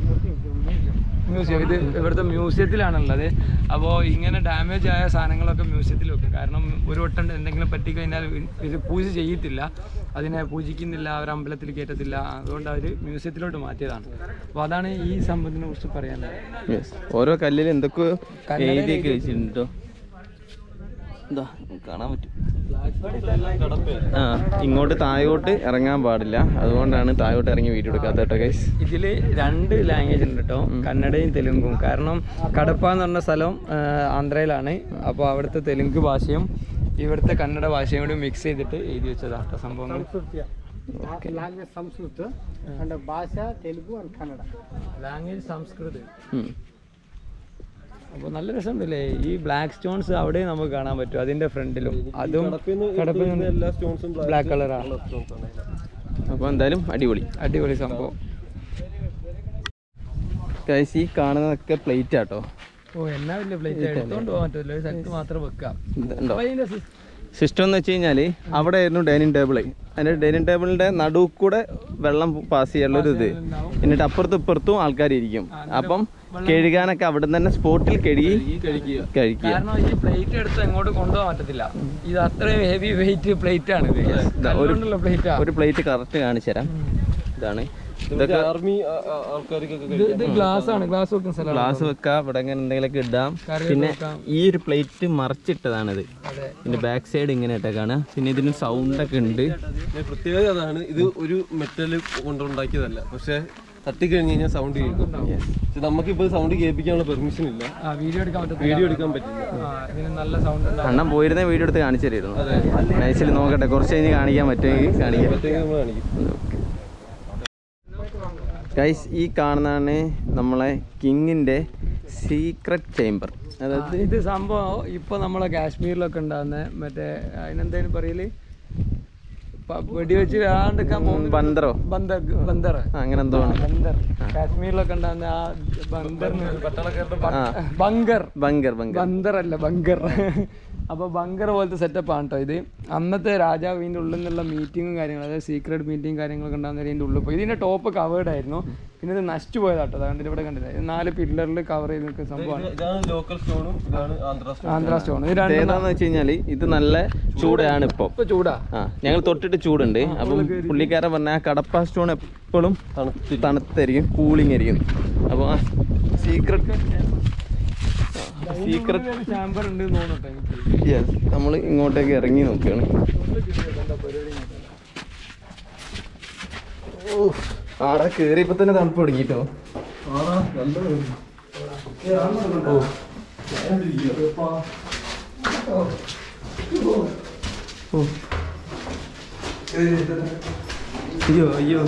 മ്യൂസിയം ഇത് ഇവിടുത്തെ മ്യൂസിയത്തിലാണുള്ളത് അപ്പോൾ ഇങ്ങനെ ഡാമേജ് ആയ സാധനങ്ങളൊക്കെ മ്യൂസിയത്തിൽ വെക്കും കാരണം ഒരു വട്ടം എന്തെങ്കിലും പറ്റിക്കഴിഞ്ഞാൽ ഇത് പൂജ ചെയ്യത്തില്ല അതിനെ പൂജിക്കുന്നില്ല അവർ അമ്പലത്തിൽ കയറ്റത്തില്ല അതുകൊണ്ട് അവർ മ്യൂസിയത്തിലോട്ട് മാറ്റിയതാണ് അപ്പോൾ അതാണ് ഈ സംഭവത്തിനെ കുറിച്ച് പറയാനുള്ളത് Yes. ഓരോ കല്ലിൽ എന്തൊക്കെയോ എഴുതിയൊക്കെ വെച്ചിട്ടുണ്ട് കേട്ടോ എന്താ കാണാൻ പറ്റും ആ ഇങ്ങോട്ട് താഴോട്ട് ഇറങ്ങാൻ പാടില്ല അതുകൊണ്ടാണ് താഴോട്ട് ഇറങ്ങി വീഡിയോ എടുക്കാത്ത കേട്ടോ ഗൈസ് ഇതിൽ രണ്ട് ലാംഗ്വേജ് ഉണ്ട് കേട്ടോ കന്നഡയും തെലുങ്കും കാരണം കടപ്പ എന്ന് പറഞ്ഞ സ്ഥലം ആ, ആന്ധ്രയിലാണ് അപ്പോൾ അവിടുത്തെ തെലുങ്ക് ഭാഷയും ഇവിടുത്തെ കന്നഡ ഭാഷയും കൂടി മിക്സ് ചെയ്തിട്ട് എഴുതി വെച്ചതാണ് കേട്ടോ സംഭവങ്ങൾ Sanskrit, yeah. language Sanskrit and Bhasha, Telugu and Kannada. Language Sanskrit അപ്പോൾ നല്ല രസമുണ്ടല്ലേ ഈ ബ്ലാക്ക് സ്റ്റോൺസ് അവിടെ നമുക്ക് കാണാൻ പറ്റും അതിന്റെ ഫ്രണ്ടിലും അതും കടപ്പിൽ എല്ലാ സ്റ്റോൺസും ബ്ലാക്ക് കളറാണ് സ്റ്റോൺസ് ആണ് അപ്പോൾ എന്തായാലും അടിപൊളി അടിപൊളി സംഭവം ഗൈസ് ഈ കാണുന്നതൊക്കെ പ്ലേറ്റ് ആട്ടോ ഓ എന്നാ വലിയ പ്ലേറ്റ് എടുത്തോണ്ട് പോകാൻ പറ്റില്ല ഒരു സ്ഥലത്ത് മാത്രം വെക്കാം ഇതുണ്ടോ അപ്പൊ അതിന്റെ സിസ്- സിസ്റ്റം എന്ന് വെച്ച് കഴിഞ്ഞാൽ അവിടെ ആയിരുന്നു ഡൈനിങ് ടേബിൾ അതിന്റെ ഡൈനിങ് ടേബിളിന്റെ നടുവ് കൂടെ വെള്ളം പാസ് ചെയ്യാനുള്ള ഒരു ഇത് എന്നിട്ട് അപ്പുറത്തും ഇപ്പുറത്തും ആൾക്കാരിരിക്കും അപ്പം കഴുകാനൊക്കെ അവിടെ തന്നെ സ്പോട്ടിൽ കഴുകി കഴിക്കുക കഴിക്കുക കാരണം ഈ പ്ലേറ്റ് എടുത്ത് എങ്ങോട്ട് കൊണ്ടുപോകാൻ പറ്റത്തില്ല ഇത് അത്രയും ഹെവി വെയിറ്റ് പ്ലേറ്റ് ആണ് ഇത് ഇതാ, ഒരു കല്ലുകൊണ്ടുള്ള പ്ലേറ്റാ ഒരു പ്ലേറ്റ് കറക്റ്റ് കാണിച്ചു തരാം ഇതാണ് ഇതൊക്കെ ആർമി ആൾക്കാർക്കൊക്കെ ഇത് ഇത് ഗ്ലാസ് ആണ് ഗ്ലാസ് വെക്കുന്ന സ്ഥലമാണ് ഗ്ലാസ് വെക്കാം ഇവിടെ ഇങ്ങനെ എന്തെങ്കിലുമൊക്കെ ഇടാം കറി പിന്നെ വെക്കാം. ഈ ഒരു പ്ലേറ്റ് മറിച്ചിട്ടതാണിത് അതെ ഇതിന്റെ ബാക്ക് സൈഡ് ഇങ്ങനെ ഇട്ടേക്കാണ് പിന്നെ ഇതിന് സൗണ്ട് ഒക്കെ ഉണ്ട് ഇതിന്റെ പ്രത്യേകത അതാണ് ഇത് ഒരു മെറ്റൽ കൊണ്ടുണ്ടാക്കിയതല്ല പക്ഷെ തട്ടിക്കഴിഞ്ഞ് കഴിഞ്ഞാൽ സൗണ്ട് കേൾക്കും പക്ഷെ നമുക്കിപ്പോൾ സൗണ്ട് കേൾപ്പിക്കാനുള്ള പെർമിഷൻ ഇല്ല ആ വീഡിയോ എടുക്കാൻ പറ്റും വീഡിയോ എടുക്കാൻ പറ്റില്ല ആ ഇതിന് നല്ല സൗണ്ട് ഉണ്ടാവും അണ്ണൻ പോയിരുന്ന വീഡിയോ എടുത്ത് കാണിച്ചു തരുമായിരുന്നു നൈസിൽ നോക്കട്ടെ കുറച്ച് കഴിഞ്ഞ് കാണിക്കാൻ പറ്റുമെങ്കിൽ കാണിക്കാം പറ്റുമെങ്കിൽ നമ്മൾ കാണിക്കും ഗൈസ് ഈ കാണുന്നതാണ് നമ്മളെ കിങ്ങിന്റെ സീക്രട്ട് ചേംബർ അതായത് ഇത് സംഭവം ഇപ്പൊ നമ്മളെ കാശ്മീരിലൊക്കെ ഉണ്ടാകുന്ന മറ്റേ അതിനെന്തേലും പറയല് പ- വെടിവെച്ച് ആണ്ടെടുക്കാൻ പോകുന്ന ബന്ദറോ ബന്ദർ ബന്ദർ ആ, അങ്ങനെ എന്തോ ആണ് ബന്ദർ കാശ്മീരിലൊക്കെ ഉണ്ടാകുന്ന ആ ബന്ദറിന് ആ ബങ്കർ ബങ്കർ ബങ്കർ ബന്ദർ അല്ല ബങ്കർ അപ്പൊ ബങ്കർ പോലത്തെ സെറ്റപ്പ് ആണ് കേട്ടോ ഇത് അന്നത്തെ രാജാവ് ഇതിന്റെ ഉള്ളിൽ നിന്നുള്ള മീറ്റിങ്ങും കാര്യങ്ങളും അതായത് സീക്രട്ട് മീറ്റിംഗ് കാര്യങ്ങളൊക്കെ ഉണ്ടാകുന്ന ഇതിന്റെ ഉള്ളിൽ പോയി ഇതിന്റെ ടോപ്പ് കവേർഡ് ആയിരുന്നു പിന്നെ ഇത് നശിച്ചു പോയതാട്ടോ അതുകൊണ്ട് ഇവിടെ കണ്ടില്ല ഇത് നാല് പില്ലറിൽ കവർ ചെയ്ത് നിൽക്കുന്ന സംഭവമാണ് ഇതാണ് ലോക്കൽ സ്റ്റോണും ഇതാണ് ആന്ധ്ര സ്റ്റോൺ ആന്ധ്ര സ്റ്റോൺ ഇത് രണ്ടും ഏതാന്ന് വെച്ച് കഴിഞ്ഞാല് ഇത് നല്ല ചൂടാണ് ഇപ്പൊ ഇപ്പൊ ചൂടാ ആ ഞങ്ങൾ തൊട്ടിട്ട് ചൂടുണ്ട് അപ്പം പുള്ളിക്കാരൻ പറഞ്ഞ ആ കടപ്പ സ്റ്റോൺ എപ്പോഴും തണുത്തായിരിക്കും കൂളിംഗ് ആയിരിക്കും അപ്പോൾ ആ സീക്രട്ട് സീക്രട്ട് ചാമ്പർ ഉണ്ട് തോന്നട്ടെ എനിക്ക് യെസ് നമ്മൾ ഇങ്ങോട്ടേക്ക് ഇറങ്ങി നോക്കുകയാണ് ആടെ കേറിയപ്പോ തന്നെ തണുപ്പ് തുടങ്ങിട്ടോ അയ്യോ അയ്യോ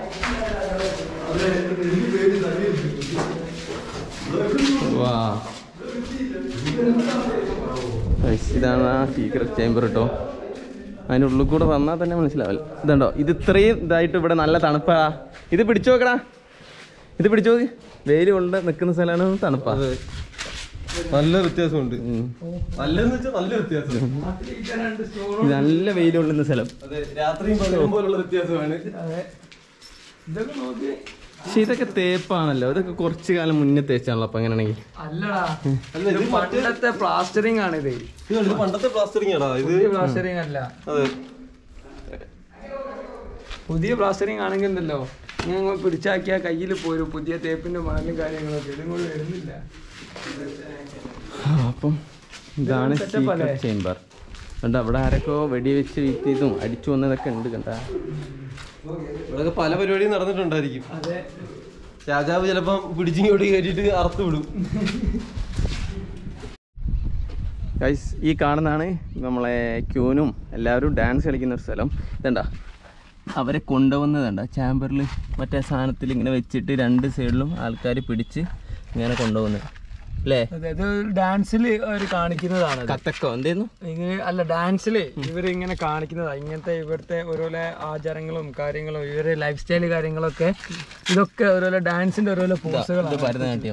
വാ Guys, ഇതാണ് ആ സീക്രട്ട് ചേമ്പർ കേട്ടോ അതിൻ്റെ ഉള്ളിൽ കൂടെ വന്നാൽ തന്നെ മനസ്സിലാവില്ല ഇതുണ്ടോ ഇത് ഇത്രയും ഇതായിട്ട് ഇവിടെ നല്ല തണുപ്പാ ഇത് പിടിച്ചു നോക്കടാ ഇത് പിടിച്ചു നോക്ക് വെയിൽ കൊണ്ട് നിൽക്കുന്ന സ്ഥലമാണ് തണുപ്പാ നല്ല വ്യത്യാസമുണ്ട് ഉം. നല്ലെന്ന് വെച്ചാൽ നല്ല വ്യത്യാസം ഇത് നല്ല വെയിൽ കൊള്ളുന്ന സ്ഥലം അതെ രാത്രിയും പകലും പോലുള്ള വ്യത്യാസമാണ് ഇതൊക്കെ നോക്കി പക്ഷെ ഇതൊക്കെ തേപ്പാണല്ലോ ഇതൊക്കെ കുറച്ച് കാലം മുന്നേ തേച്ചാണല്ലോ അപ്പൊ അങ്ങനെയാണെങ്കിൽ അല്ലടാ അല്ല ഇത് ഇത് പണ്ടത്തെ പ്ലാസ്റ്ററിങ് ആണ് ഇത് ഇത് കണ്ടോ, ഇത് പണ്ടത്തെ പ്ലാസ്റ്ററിംഗ് ആടാ ഇത് പുതിയ പ്ലാസ്റ്ററിങ് അല്ല അതെ പുതിയ പ്ലാസ്റ്ററിങ് ആണെങ്കിൽ ഉണ്ടല്ലോ ഞങ്ങൾ പിടിച്ചാക്കിയ കയ്യിൽ പോരും പുതിയ തേപ്പിന്റെ മണലും കാര്യങ്ങളൊക്കെ ഇതും കൂടി വരുന്നില്ല അപ്പം ഇതാണ് setup അല്ലേ? സീക്രട്ട് ചേമ്പർ കണ്ട അവിടെ ആരൊക്കെ വെടിവെച്ച് വീഴ്ത്തിയതും അടിച്ചു വന്നതൊക്കെ ഉണ്ട് കണ്ട ഇവിടെയൊക്കെ പല പരിപാടിയും നടന്നിട്ടുണ്ടായിരിക്കും അതെ രാജാവ് ചിലപ്പം പിടിച്ചിങ്ങോട്ട് കയറ്റിട്ട് അറുത്ത് വിടും ഗൈസ് ഈ കാണുന്നതാണ് നമ്മളെ ക്യൂനും എല്ലാവരും ഡാൻസ് കളിക്കുന്ന ഒരു സ്ഥലം ഇതണ്ട അവരെ കൊണ്ടുവന്നതണ്ട ചാമ്പറിൽ മറ്റേ സാധനത്തിൽ ഇങ്ങനെ വെച്ചിട്ട് രണ്ട് സൈഡിലും ആൾക്കാർ പിടിച്ച് ഇങ്ങനെ കൊണ്ടുപോകുന്നത് അല്ലേ അതെ ഇത് ഡാൻസിൽ അവർ കാണിക്കുന്നതാണ് ഇത്. കത്തക്കോ എന്തായിരുന്നു ഇങ്ങനെ അല്ല ഡാൻസില് ഇവർ ഇങ്ങനെ കാണിക്കുന്നതാ ഇങ്ങനത്തെ ഇവിടുത്തെ ഓരോരോ ആചാരങ്ങളും കാര്യങ്ങളും ഇവരെ ലൈഫ് സ്റ്റൈൽ കാര്യങ്ങളൊക്കെ ഇതൊക്കെ ഓരോരോ ഡാൻസിന്റെ ഓരോരോ ഇത് പോസുകളാണ് ഭരതനാട്യം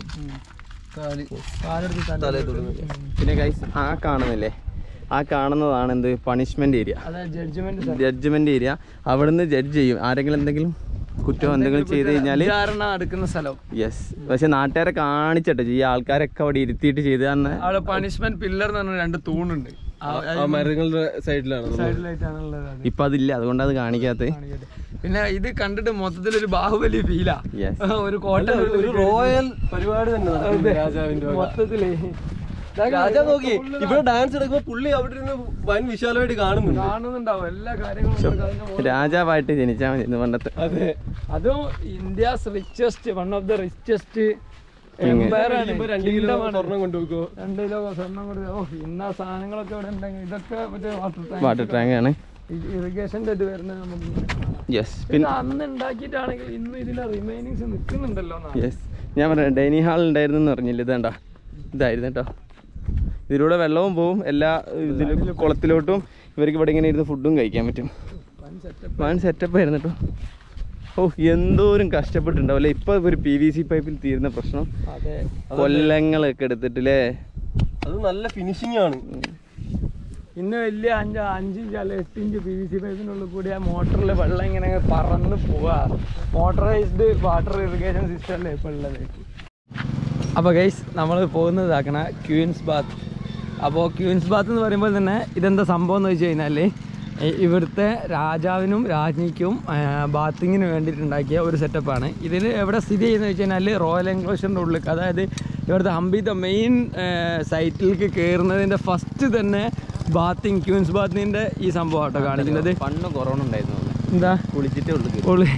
കാലെടുത്ത് തല പിന്നെ ഗൈസ് ആ കാണുന്നില്ലേ ആ കാണുന്നതാണ് എന്ത് പണിഷ്മെന്റ് ഏരിയ അതെ ജഡ്ജ്മെന്റ് ജഡ്ജ്മെന്റ് ഏരിയ അവിടുന്ന് ജഡ്ജ് ചെയ്യും ആരെങ്കിലും എന്തെങ്കിലും കുറ്റം എന്തെങ്കിലും ചെയ്ത് കഴിഞ്ഞാൽ വിചാരണ എടുക്കുന്ന സ്ഥലം യെസ് പക്ഷെ നാട്ടുകാരെ കാണിച്ചിട്ട് ഈ ആൾക്കാരൊക്കെ അവിടെ ഇരുത്തിയിട്ട് ചെയ്ത് തന്നെ അവിടെ പണിഷ്മെന്റ് പില്ലർ എന്ന് പറഞ്ഞ രണ്ട് തൂണുണ്ട് ആ മരങ്ങളുടെ സൈഡിലാണ് സൈഡിലായിട്ടാണ് ഉള്ളത് അത് ഇപ്പൊ അതില്ല അതുകൊണ്ട് അത് കാണിക്കാത്ത കാണിക്കട്ടെ. പിന്നെ ഇത് കണ്ടിട്ട് മൊത്തത്തിൽ ഒരു ബാഹുബലി ഫീലാ യെസ് ഒരു കോട്ട ഒരു റോയൽ പരിപാടി തന്നെ നടക്കുന്നു രാജാവിന്റെ വക. മൊത്തത്തില് രാജാവ് നോക്കി ഇവിടെ ഡാൻസ് എടുക്കുമ്പോ പുള്ളി അവിടെ ഇരുന്ന് വൻ വിശാലമായിട്ട് കാണുന്നുണ്ട് കാണുന്നുണ്ടാവും എല്ലാ കാര്യങ്ങളും നമുക്ക് അതിന്റെ മുകളിൽ രാജാവായിട്ട് ജനിച്ചാൽ മതി ഇന്ന് പണ്ടത്തെ അതെ അതും India's richest one of the richest empire ആണ് ഇപ്പൊ രണ്ട് കിലോ Kingdom ആണ്. സ്വർണം കൊണ്ടുപോക്കോ രണ്ട് കിലോ സ്വർണ്ണം കൊടുത്ത് ഓ ഇന്ന സാധനങ്ങളൊക്കെ ഇവിടെ ഉണ്ടെങ്കിൽ ഇതൊക്കെ മറ്റേ വാട്ടർ വാട്ടർ ടാങ്ക് ആണ് ഇറിഗേഷന്റെ ഇത് വരുന്നത് നമുക്ക് ഇങ്ങനെ കാണാം. യെസ് ഇത് പിന്നെ അന്ന് ഉണ്ടാക്കിയിട്ടാണെങ്കിൽ ഇന്ന് ഇതിലെ റിമൈനിങ്സ് നിൽക്കുന്നുണ്ടല്ലോ എന്നാണ്. യെസ് ഞാൻ പറയാം ഡൈനിങ് ഹാൾ ഉണ്ടായിരുന്നു എന്ന് പറഞ്ഞില്ല ഇതേണ്ട ഇതായിരുന്നു കേട്ടോ ഇതിലൂടെ വെള്ളവും പോവും എല്ലാ ഇതിലും കുളത്തിലോട്ടും ഇവർക്ക് ഇവിടെ ഇങ്ങനെ ഇരുന്ന് ഫുഡും കഴിക്കാൻ പറ്റും വൻ setup. വൺ സെറ്റപ്പ് ആയിരുന്നു കേട്ടോ ഓ എന്തോരം കഷ്ടപ്പെട്ടിട്ടുണ്ടാവും അല്ലേ ഇപ്പൊ ഒരു പി വി സി പൈപ്പിൽ തീരുന്ന പ്രശ്നം അതെ കൊല്ലങ്ങളൊക്കെ എടുത്തിട്ടില്ലേ അത് നല്ല ഫിനിഷിംഗ് ആണ് ഇന്ന് വലിയ അഞ്ച് അഞ്ചിഞ്ച് അല്ല എട്ടിഞ്ച് പി വി സി പൈപ്പിനുള്ളിൽ കൂടി ആ മോട്ടറിൽ വെള്ളം ഇങ്ങനെ പറന്ന് പോവാ മോട്ടറൈസ്ഡ് വാട്ടർ ഇറിഗേഷൻ സിസ്റ്റം അല്ലേ ഇപ്പോൾ ഉള്ളത് അപ്പോൾ ഗൈസ് നമ്മൾ പോകുന്നത് ഇതാക്കണ ക്യൂൻസ് ബാത്ത് അപ്പോൾ ക്യൂൻസ് ബാത്ത് എന്ന് പറയുമ്പോൾ തന്നെ ഇതെന്താ സംഭവം എന്ന് വെച്ച് കഴിഞ്ഞാൽ ഇ- ഇവിടുത്തെ രാജാവിനും രാജ്ഞിക്കും ബാത്തിങ്ങിന് വേണ്ടിയിട്ടുണ്ടാക്കിയ ഒരു സെറ്റപ്പാണ് ഇതിന് എവിടെ സ്ഥിതി ചെയ്യുന്നത് വെച്ച് കഴിഞ്ഞാൽ റോയൽ എൻക്ലോഷറിൻ്റെ ഉള്ളിൽ അതായത് ഇവിടുത്തെ ഹംപി ദ മെയിൻ സൈറ്റിലേക്ക് കയറുന്നതിൻ്റെ ഫസ്റ്റ് തന്നെ ബാത്തിങ് ക്യൂൻസ് ബാത്തിൻ്റെ ഈ സംഭവം കേട്ടോ കാണിക്കുന്നത് പണ്ട് കൊറോണ ഉണ്ടായിരുന്നു അവിടെ. എന്താ കുളിച്ചിട്ടേ ഉള്ളു ഉള്ളി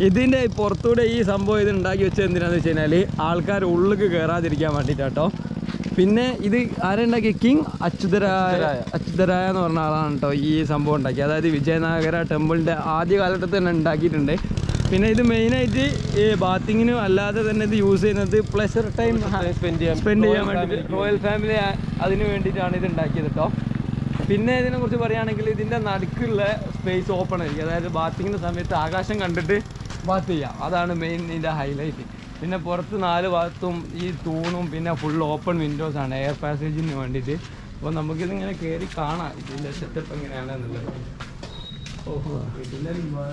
ഇതിൻ്റെ പുറത്തൂടെ ഈ സംഭവം ഇത് ഉണ്ടാക്കി വെച്ചത് എന്തിനാന്ന് വെച്ച് കഴിഞ്ഞാൽ ആൾക്കാർ ഉള്ളിലേക്ക് കയറാതിരിക്കാൻ വേണ്ടിയിട്ടാട്ടോ പിന്നെ ഇത് ആരുണ്ടാക്കി കിങ് അച്യുതരായ അച്യുതരായ എന്ന് പറഞ്ഞ ആളാണ് കേട്ടോ ഈ സംഭവം ഉണ്ടാക്കി അതായത് വിജയനഗര ടെമ്പിളിൻ്റെ ആദ്യ കാലഘട്ടത്തിൽ തന്നെ ഉണ്ടാക്കിയിട്ടുണ്ട് പിന്നെ ഇത് മെയിനായിട്ട് ഈ ബാത്തിങ്ങിനും അല്ലാതെ തന്നെ ഇത് യൂസ് ചെയ്യുന്നത് പ്ലഷർ ടൈം സ്പെൻഡ് ചെയ്യാൻ സ്പെൻഡ് ചെയ്യാൻ വേണ്ടിയിട്ട് റോയൽ ഫാമിലി അതിന് വേണ്ടിയിട്ടാണ് ഇത് ഉണ്ടാക്കിയത് കേട്ടോ പിന്നെ ഇതിനെ കുറിച്ച് പറയുകയാണെങ്കിൽ ഇതിൻ്റെ നടുക്കുള്ള സ്പേസ് ഓപ്പൺ ആയിരിക്കും അതായത് ബാത്തിങ്ങിൻ്റെ സമയത്ത് ആകാശം കണ്ടിട്ട് ബാത്ത് ചെയ്യാം അതാണ് മെയിൻ ഇതിൻ്റെ ഹൈലൈറ്റ് പിന്നെ പുറത്ത് നാല് ഭാഗത്തും ഈ തൂണും പിന്നെ ഫുൾ ഓപ്പൺ വിൻഡോസ് ആണ് എയർ പാസേജിന് വേണ്ടിയിട്ട് അപ്പോൾ നമുക്കിതിങ്ങനെ കയറി കാണാം ഇതിൻ്റെ സെറ്റപ്പ് എങ്ങനെയാണെന്നുള്ളത് ഓഹോ ഇതിൻ്റെ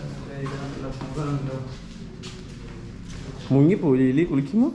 മുങ്ങിപ്പോയി ഇലി കുളിക്കുമ്പോൾ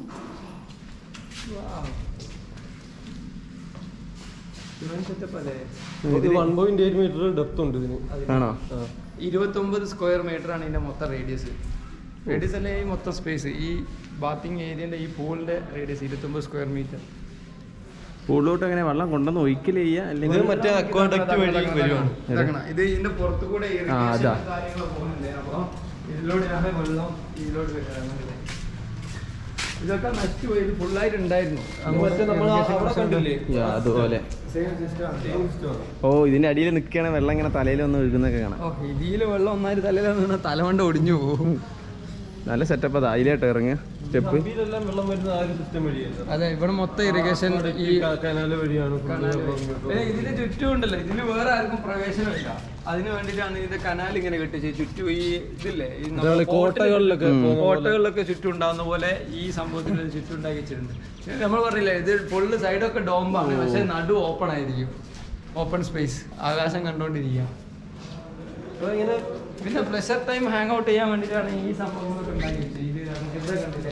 സെറ്റപ്പ് അല്ലേ ഇത് one point eight metre depth ഉണ്ട് ഇതിന് ആണോ ഇരുപത്തൊമ്പത് സ്ക്വയർ മീറ്റർ ആണ് ഇതിന്റെ മൊത്തം റേഡിയസ് റേഡിയസ് അല്ലേ ഈ മൊത്തം സ്പേസ് ഈ ബാത്തിങ് ഏരിയന്റെ ഈ പൂളിന്റെ റേഡിയസ് ഇരുപത്തൊമ്പത് സ്ക്വയർ മീറ്റർ കൂടുതലോട്ട് അങ്ങനെ വെള്ളം കൊണ്ടുവന്ന് ഒഴിക്കൽ ചെയ്യുക ഇത് അല്ലെങ്കിൽ മറ്റേ അക്വാഡക്റ്റ് വഴി വരുവാണ് ഇത് ഇതിന്റെ പുറത്തു കൂടെ ആ, അതാ. കാര്യങ്ങൾ പോകുന്നില്ലേ അപ്പൊ ഇതിലൂടെയാണ് വെള്ളം ഇതിലോട്ട് വരുന്നത് ഇതൊക്കെ നശിച്ചു പോയി ഇത് ഫുള്ളായിട്ട് ഉണ്ടായിരുന്നു മറ്റേ നമ്മൾ അവിടെ കണ്ടില്ലേ യാ, അതുപോലെ സെയിം സിസ്റ്റം ഓ ഇതിന്റെ അടിയിൽ നിൽക്കുകയാണെങ്കിൽ വെള്ളം ഇങ്ങനെ തലയിൽ വന്ന് ഒഴുകുന്നൊക്കെ കാണാം ഓ ഇതില് വെള്ളം ഒന്നായിട്ട് തലയിൽ വീണാൽ തലമണ്ട ഒടിഞ്ഞു പോകും നല്ല സെറ്റപ്പ് അത് അതിലായിട്ട് ഇറങ്ങുക സ്റ്റെപ്പ് ഹംപിയിലെല്ലാം വെള്ളം വരുന്ന ആ ഒരു സിസ്റ്റം വഴിയായിരുന്നു അതെ ഇവിടെ മൊത്തം ഇറിഗേഷൻ ഈ കനാല് വഴിയാണ് full കനാല് വെള്ളം ഇങ്ങോട്ട് പിന്നെ ഇതിന് ചുറ്റും ഉണ്ടല്ലോ ഇതിന് വേറെ ആർക്കും പ്രവേശനമില്ല അതിന് വേണ്ടിയിട്ടാണ് ഇതിന്റെ കനാൽ ഇങ്ങനെ കെട്ടിച്ച് ചുറ്റും ഈ ഇതില്ലേ ഈ നമ്മുടെ ഇതാണ് കോട്ടകളിലൊക്കെ കോട്ടയില് കോട്ടകളിലൊക്കെ ചുറ്റും ഉണ്ടാവുന്ന പോലെ ഈ സംഭവത്തിന് ചുറ്റും ഉണ്ടാക്കി വെച്ചിട്ടുണ്ട് പക്ഷേ നമ്മൾ പറഞ്ഞില്ലേ ഇത് ഫുള്ള് സൈഡൊക്കെ ഡോംബാണ് പക്ഷെ നടു ഓപ്പൺ ആയിരിക്കും ഓപ്പൺ സ്പേസ് ആകാശം കണ്ടോണ്ടിരിക്കാം അപ്പൊ ഇങ്ങനെ പിന്നെ പ്ലഷർ ടൈം ഹാങ് ഔട്ട് ചെയ്യാൻ വേണ്ടിയിട്ടാണ് ഈ സംഭവങ്ങളൊക്കെ ഉണ്ടാക്കി വെച്ചത് ഇത് നമുക്ക് ഇവിടെ കണ്ടില്ലേ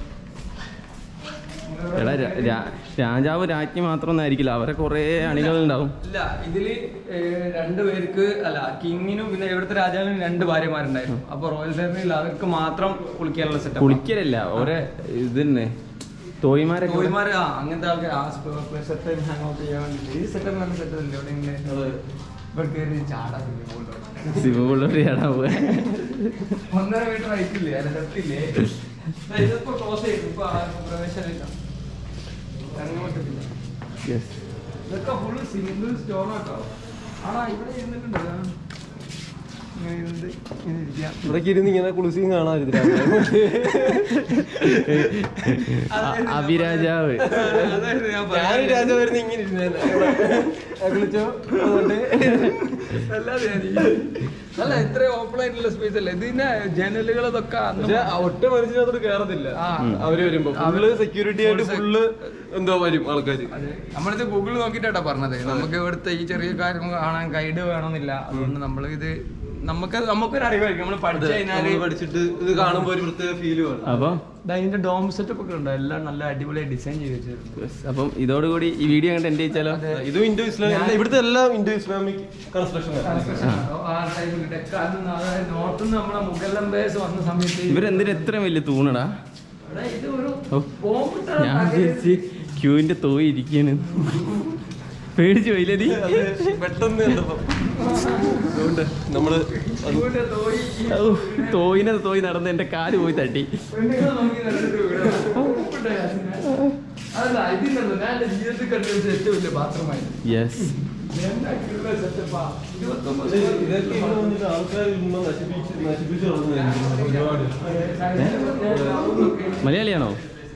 എടാ രാ- രാ- രാജാവ് രാജ്ഞി മാത്രമൊന്നും ആയിരിക്കില്ല അവരെ കുറേ അണികളുണ്ടാവും ഇല്ല ഇതില് ഏഹ്, രണ്ട് പേർക്ക് അല്ല കിങ്ങിനും പിന്നെ ഇവിടുത്തെ രാജാവിനും രണ്ട് ഭാര്യമാരുണ്ടായിരുന്നു അപ്പൊ റോയൽ ഫാമിലിയിൽ അവർക്ക് മാത്രം കുളിക്കാനുള്ള സെറ്റപ്പ് കുളിക്കലല്ല ഓരോ ഇത് തന്നെ തോയിമാരൊക്കെ ഇവിടെ- കോഴിമാര് ആ അങ്ങനത്തെ ആൾക്കാർ ആ പ്ലഷർ ടൈം ഹാങ് ഔട്ട് ചെയ്യാൻ വേണ്ടിട്ട് ഈ സെറ്റപ്പ് നല്ല സെറ്റപ്പ് ഇല്ലേ ഇവിടെ ഇങ്ങനെ ഇവിടെ കയറി ചാടാ ശിവപുള്ളൊരു ചാടാവുക ഒന്നര മീറ്റർ ഹൈറ്റില്ലേ അല്ല ഡെപ്തില്ലേ ഇതിപ്പോ ക്ലോസ് ചെയ്തു ഇപ്പൊ ആർക്കും പ്രവേശനമില്ല ഇറങ്ങാൻ പറ്റത്തില്ല യെസ് ഇതൊക്കെ ഫുള്ള് സിംഗിൾ സ്റ്റോൺ ആട്ടോ ആടാ ഇവിടെ ഇരുന്നിട്ടുണ്ട് ദാ. ഇങ്ങനെ ഇരുന്നിട്ട് ഇങ്ങനെ ഇരിക്കാം ഇവിടേക്ക് ഇരുന്ന് ഇങ്ങനെ കുളിസിയും കാണാതിരുന്നില്ല അഭിരാജാവ് അതായത് ഞാൻ ഞാൻ രാജാവായിരുന്നു ഇങ്ങനെ ഇരുന്നേനെ കുളിച്ചോ അതുകൊണ്ട് അല്ലാതെ ഞാൻ ഈ- അല്ല ഇത്ര ഓപ്പൺ ആയിട്ടുള്ള സ്പേസ് അല്ലേ ഇതിന്റെ ജനലുകൾ ഇതൊക്കെ അന്ന് പക്ഷെ ഒറ്റ മനുഷ്യനകത്തോട് കേറത്തില്ല ആ. അവര് വരുമ്പോ ഫുള്ള് സെക്യൂരിറ്റി ആയിട്ട് ഫുള്ള് എന്തോ വരും ആൾക്കാര് അതെ. നമ്മളിത് ഗൂഗിൾ നോക്കിയിട്ടാ പറഞ്ഞത് നമുക്ക് ഇവിടുത്തെ ഈ ചെറിയ കാര്യം കാണാൻ ഗൈഡ് വേണമെന്നില്ല അതുകൊണ്ട് നമ്മൾ ഇത് നമുക്ക് നമുക്കൊരു അറിവായിരിക്കും നമ്മൾ പഠിച്ചു കഴിഞ്ഞാല് നമ്മള് പഠിച്ചിട്ട് ഇത് കാണുമ്പോ ഒരു പ്രത്യേക ഫീല് വേണം അപ്പം ദാ ഇതിന്റെ ഡോം സെറ്റപ്പ് ഒക്കെ ഉണ്ടോ എല്ലാം നല്ല അടിപൊളിയായി ഡിസൈൻ ചെയ്ത് വെച്ചിട്ടുണ്ട് yes, അപ്പം ഇതോടുകൂടി ഈ വീഡിയോ കണ്ട് എന്റെ വെച്ചാലോ ഇതും ഇൻഡോ ഇസ്ലാമിക് ഇവിടുത്തെ എല്ലാം ഇൻഡോ ഇസ്ലാമിക് കൺസ്ട്രക്ഷൻ ആ ടൈമിൽ ഡെക്കാലിൽ നിന്ന് അതായത് നോർത്തിൽ നിന്ന് നമ്മളെ മുഗൾ എംപയേഴ്സ് വന്ന സമയത്ത് ഇവരെന്തിനാ എത്ര വലിയ തൂണടാ ഇവിടെ ഇത് ഒരു ഓ ബോംബിട്ടാണ് ഞാൻ വിചാരിച്ച് ക്യൂവിന്റെ തോയി ഇരിക്കാണ് പേടിച്ചു പോയില്ലേ നീ പെട്ടെന്ന് കണ്ടപ്പോ അതുകൊണ്ട് നമ്മള് അത് ഇവിടെ തോയി ഈ ഔ, തോയിനെ തോയി നടന്ന് എന്റെ കാല് പോയി തട്ടി പെണ്ണുങ്ങളെ നോക്കി നടന്നിട്ട് ഇവിടെ ഉപ്പിട്ടോ യാസിനെ? അതല്ല ഇതില്ലല്ലോ ഞാൻ എന്റെ ജീവിതത്തിൽ കണ്ടുപിടിച്ച ഏറ്റവും വലിയ ബാത്റൂമായിരുന്നു യെസ് എന്താ സെറ്റപ്പാ ഇരുപത്തൊമ്പത് ഇത് ഇതൊക്കെ ഇവിടെ വന്നിട്ട് ആൾക്കാർ മുമ്പ് നശിപ്പിച്ച് നശിപ്പിച്ച് കളഞ്ഞു ഒരുപാട് മലയാളിയാണോ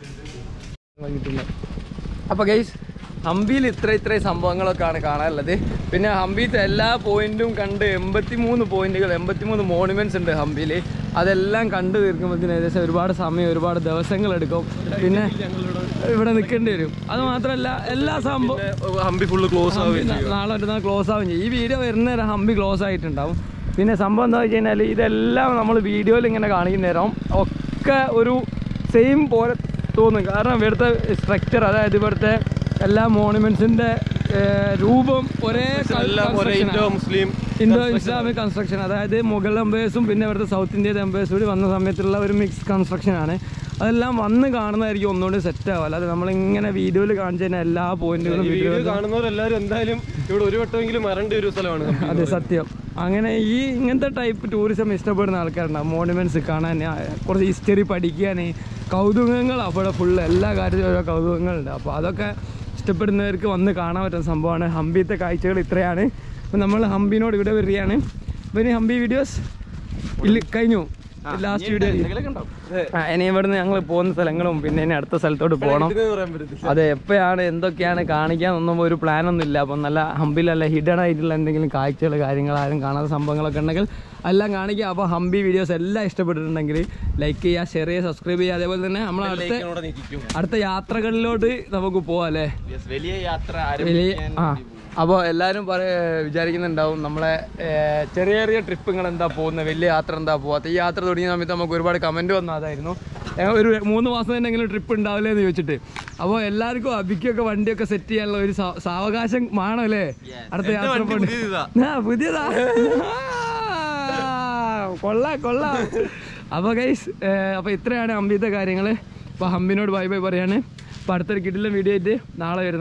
അപ്പോൾ ഗൈസ് ഹംപിയിൽ ഇത്ര ഇത്ര സംഭവങ്ങളൊക്കെയാണ് കാണാനുള്ളത് പിന്നെ ഹംപിയിലത്തെ എല്ലാ പോയിന്റും കണ്ട് എൺപത്തി മൂന്ന് പോയിന്റുകൾ എൺപത്തി മൂന്ന് മോണുമെന്റ്സ് ഉണ്ട് ഹംപിയിൽ അതെല്ലാം കണ്ടു തീർക്കുമ്പോഴത്തേന് ഏകദേശം ഒരുപാട് സമയം ഒരുപാട് ദിവസങ്ങൾ എടുക്കും പിന്നെ ഇവിടെ നിൽക്കേണ്ടി വരും അത് മാത്രമല്ല എല്ലാ സംഭവം ഹംപി ഫുള്ള് ക്ലോസ് ആവുകയും ഹംപി നാളെ മറ്റന്നാൾ ക്ലോസ് ആവും ചെയ്യും ഈ വീഡിയോ വരുന്ന നേരം ഹംപി ക്ലോസ് ആയിട്ടുണ്ടാവും പിന്നെ സംഭവം എന്താ വെച്ച് കഴിഞ്ഞാൽ ഇതെല്ലാം നമ്മൾ വീഡിയോയിൽ ഇങ്ങനെ കാണിക്കുന്ന നേരം ഒക്കെ ഒരു സെയിം പോലെ തോന്നും കാരണം ഇവിടുത്തെ സ്ട്രക്ചർ അതായത് ഇവിടുത്തെ എല്ലാ മോണുമെന്റ്സിന്റെ രൂപം ഒരേ എല്ലാം ഒരേ Indo Muslim Indo Islamic construction അതായത് മുഗൾ എംബേഴ്സും പിന്നെ ഇവിടുത്തെ സൗത്ത് ഇന്ത്യൻ എംബേഴ്സും കൂടി വന്ന സമയത്തുള്ള ഒരു മിക്സ് കൺസ്ട്രക്ഷൻ ആണ് അതെല്ലാം വന്ന് കാണുന്നതായിരിക്കും ഒന്നുകൂടി സെറ്റ് ആവും അല്ലാതെ നമ്മളിങ്ങനെ വീഡിയോയിൽ കാണിച്ചു കഴിഞ്ഞാൽ എല്ലാ പോയിന്റുകളും ഈ വീഡിയോ വീഡിയോ കാണുന്നവരെല്ലാരും എന്തായാലും ഇവിടെ ഒരു വട്ടമെങ്കിലും വരേണ്ട ഒരു സ്ഥലമാണ് ഹംപി എന്ന് അതെ പറയുന്നത്. സത്യം അങ്ങനെ ഈ ഇങ്ങനത്തെ ടൈപ്പ് ടൂറിസം ഇഷ്ടപ്പെടുന്ന ആൾക്കാരുണ്ടാവും മോണുമെന്റ്സ് കാണാൻ ആ, കുറച്ച് ഹിസ്റ്ററി പഠിക്കാൻ കൗതുകങ്ങൾ അവിടെ ഫുള്ള് എല്ലാ കാര്യത്തിലും ഓരോ കൗതുകങ്ങളുണ്ട് അപ്പോൾ അതൊക്കെ ഇഷ്ടപ്പെടുന്നവർക്ക് വന്ന് കാണാൻ പറ്റുന്ന സംഭവമാണ് ഹംപിത്തെ കാഴ്ചകൾ ഇത്രയാണ് അപ്പം നമ്മൾ ഹംപിനോട് ഇവിടെ വരികയാണ് പിന്നെ ഹംപി വീഡിയോസ് ഇല്ല കഴിഞ്ഞു ലാസ്റ്റ് വീഡിയോ എന്തെങ്കിലുമൊക്കെ ഉണ്ടാവും. ആ, ഇനി ഇവിടുന്ന് ഞങ്ങൾ പോകുന്ന സ്ഥലങ്ങളും പിന്നെ ഇനി അടുത്ത സ്ഥലത്തോട്ട് പോകണം ഇതിന് പറയാൻ പറ്റത്തില്ല അതെ എപ്പോഴാണ് എന്തൊക്കെയാണ് കാണിക്കാനൊന്നും ഒരു പ്ലാൻ ഒന്നും ഇല്ല അപ്പം നല്ല ഹംപിലല്ല ഹിഡൻ ആയിട്ടുള്ള എന്തെങ്കിലും കാഴ്ചകൾ കാര്യങ്ങൾ ആരും കാണാത്ത സംഭവങ്ങളൊക്കെ ഉണ്ടെങ്കിൽ എല്ലാം കാണിക്കുക അപ്പോൾ ഹംപി വീഡിയോസ് എല്ലാം ഇഷ്ടപ്പെട്ടിട്ടുണ്ടെങ്കിൽ ലൈക്ക് ചെയ്യുക ഷെയർ ചെയ്യുക സബ്സ്ക്രൈബ് ചെയ്യുക അതേപോലെ തന്നെ നമ്മൾ അടുത്ത ഇവിടെ നിൽക്കും. അടുത്ത യാത്രകളിലോട്ട് നമുക്ക് പോവാം അല്ലേ Yes, വലിയ യാത്ര വലിയ ആരംഭിക്കാൻ ആ അപ്പോൾ എല്ലാവരും പറ വിചാരിക്കുന്നുണ്ടാവും നമ്മളെ ഏ, ചെറിയ ചെറിയ ട്രിപ്പുകൾ എന്താ പോകുന്നത് വലിയ യാത്ര എന്താ പോകാത്ത ഈ യാത്ര തുടങ്ങിയ സമയത്ത് നമുക്ക് ഒരുപാട് കമൻറ്റ് വന്ന അതായിരുന്നു ഏ, ഒരു മൂന്ന് മാസം തന്നെങ്കിലും ട്രിപ്പ് ഉണ്ടാവില്ലേ എന്ന് ചോദിച്ചിട്ട് അപ്പോൾ എല്ലാവർക്കും അബിക്കൊക്കെ വണ്ടിയൊക്കെ സെറ്റ് ചെയ്യാനുള്ള ഒരു സാ- സാവകാശം വേണമല്ലേ അടുത്ത എന്റെ യാത്ര വണ്ടി പോണ്ടി- പുതിയതാ. ആ പുതിയതാ കൊള്ളാം കൊള്ളാം അപ്പോൾ ഗൈസ് അപ്പോൾ ഇത്രയാണ് ഹംപിത്തെ കാര്യങ്ങൾ അപ്പോൾ ഹംപിനോട് ബൈ ബൈ പറയാണ് അപ്പോൾ അടുത്തൊരു കിടിലം വീഡിയോ ആയിട്ട് നാളെ വരുന്നത്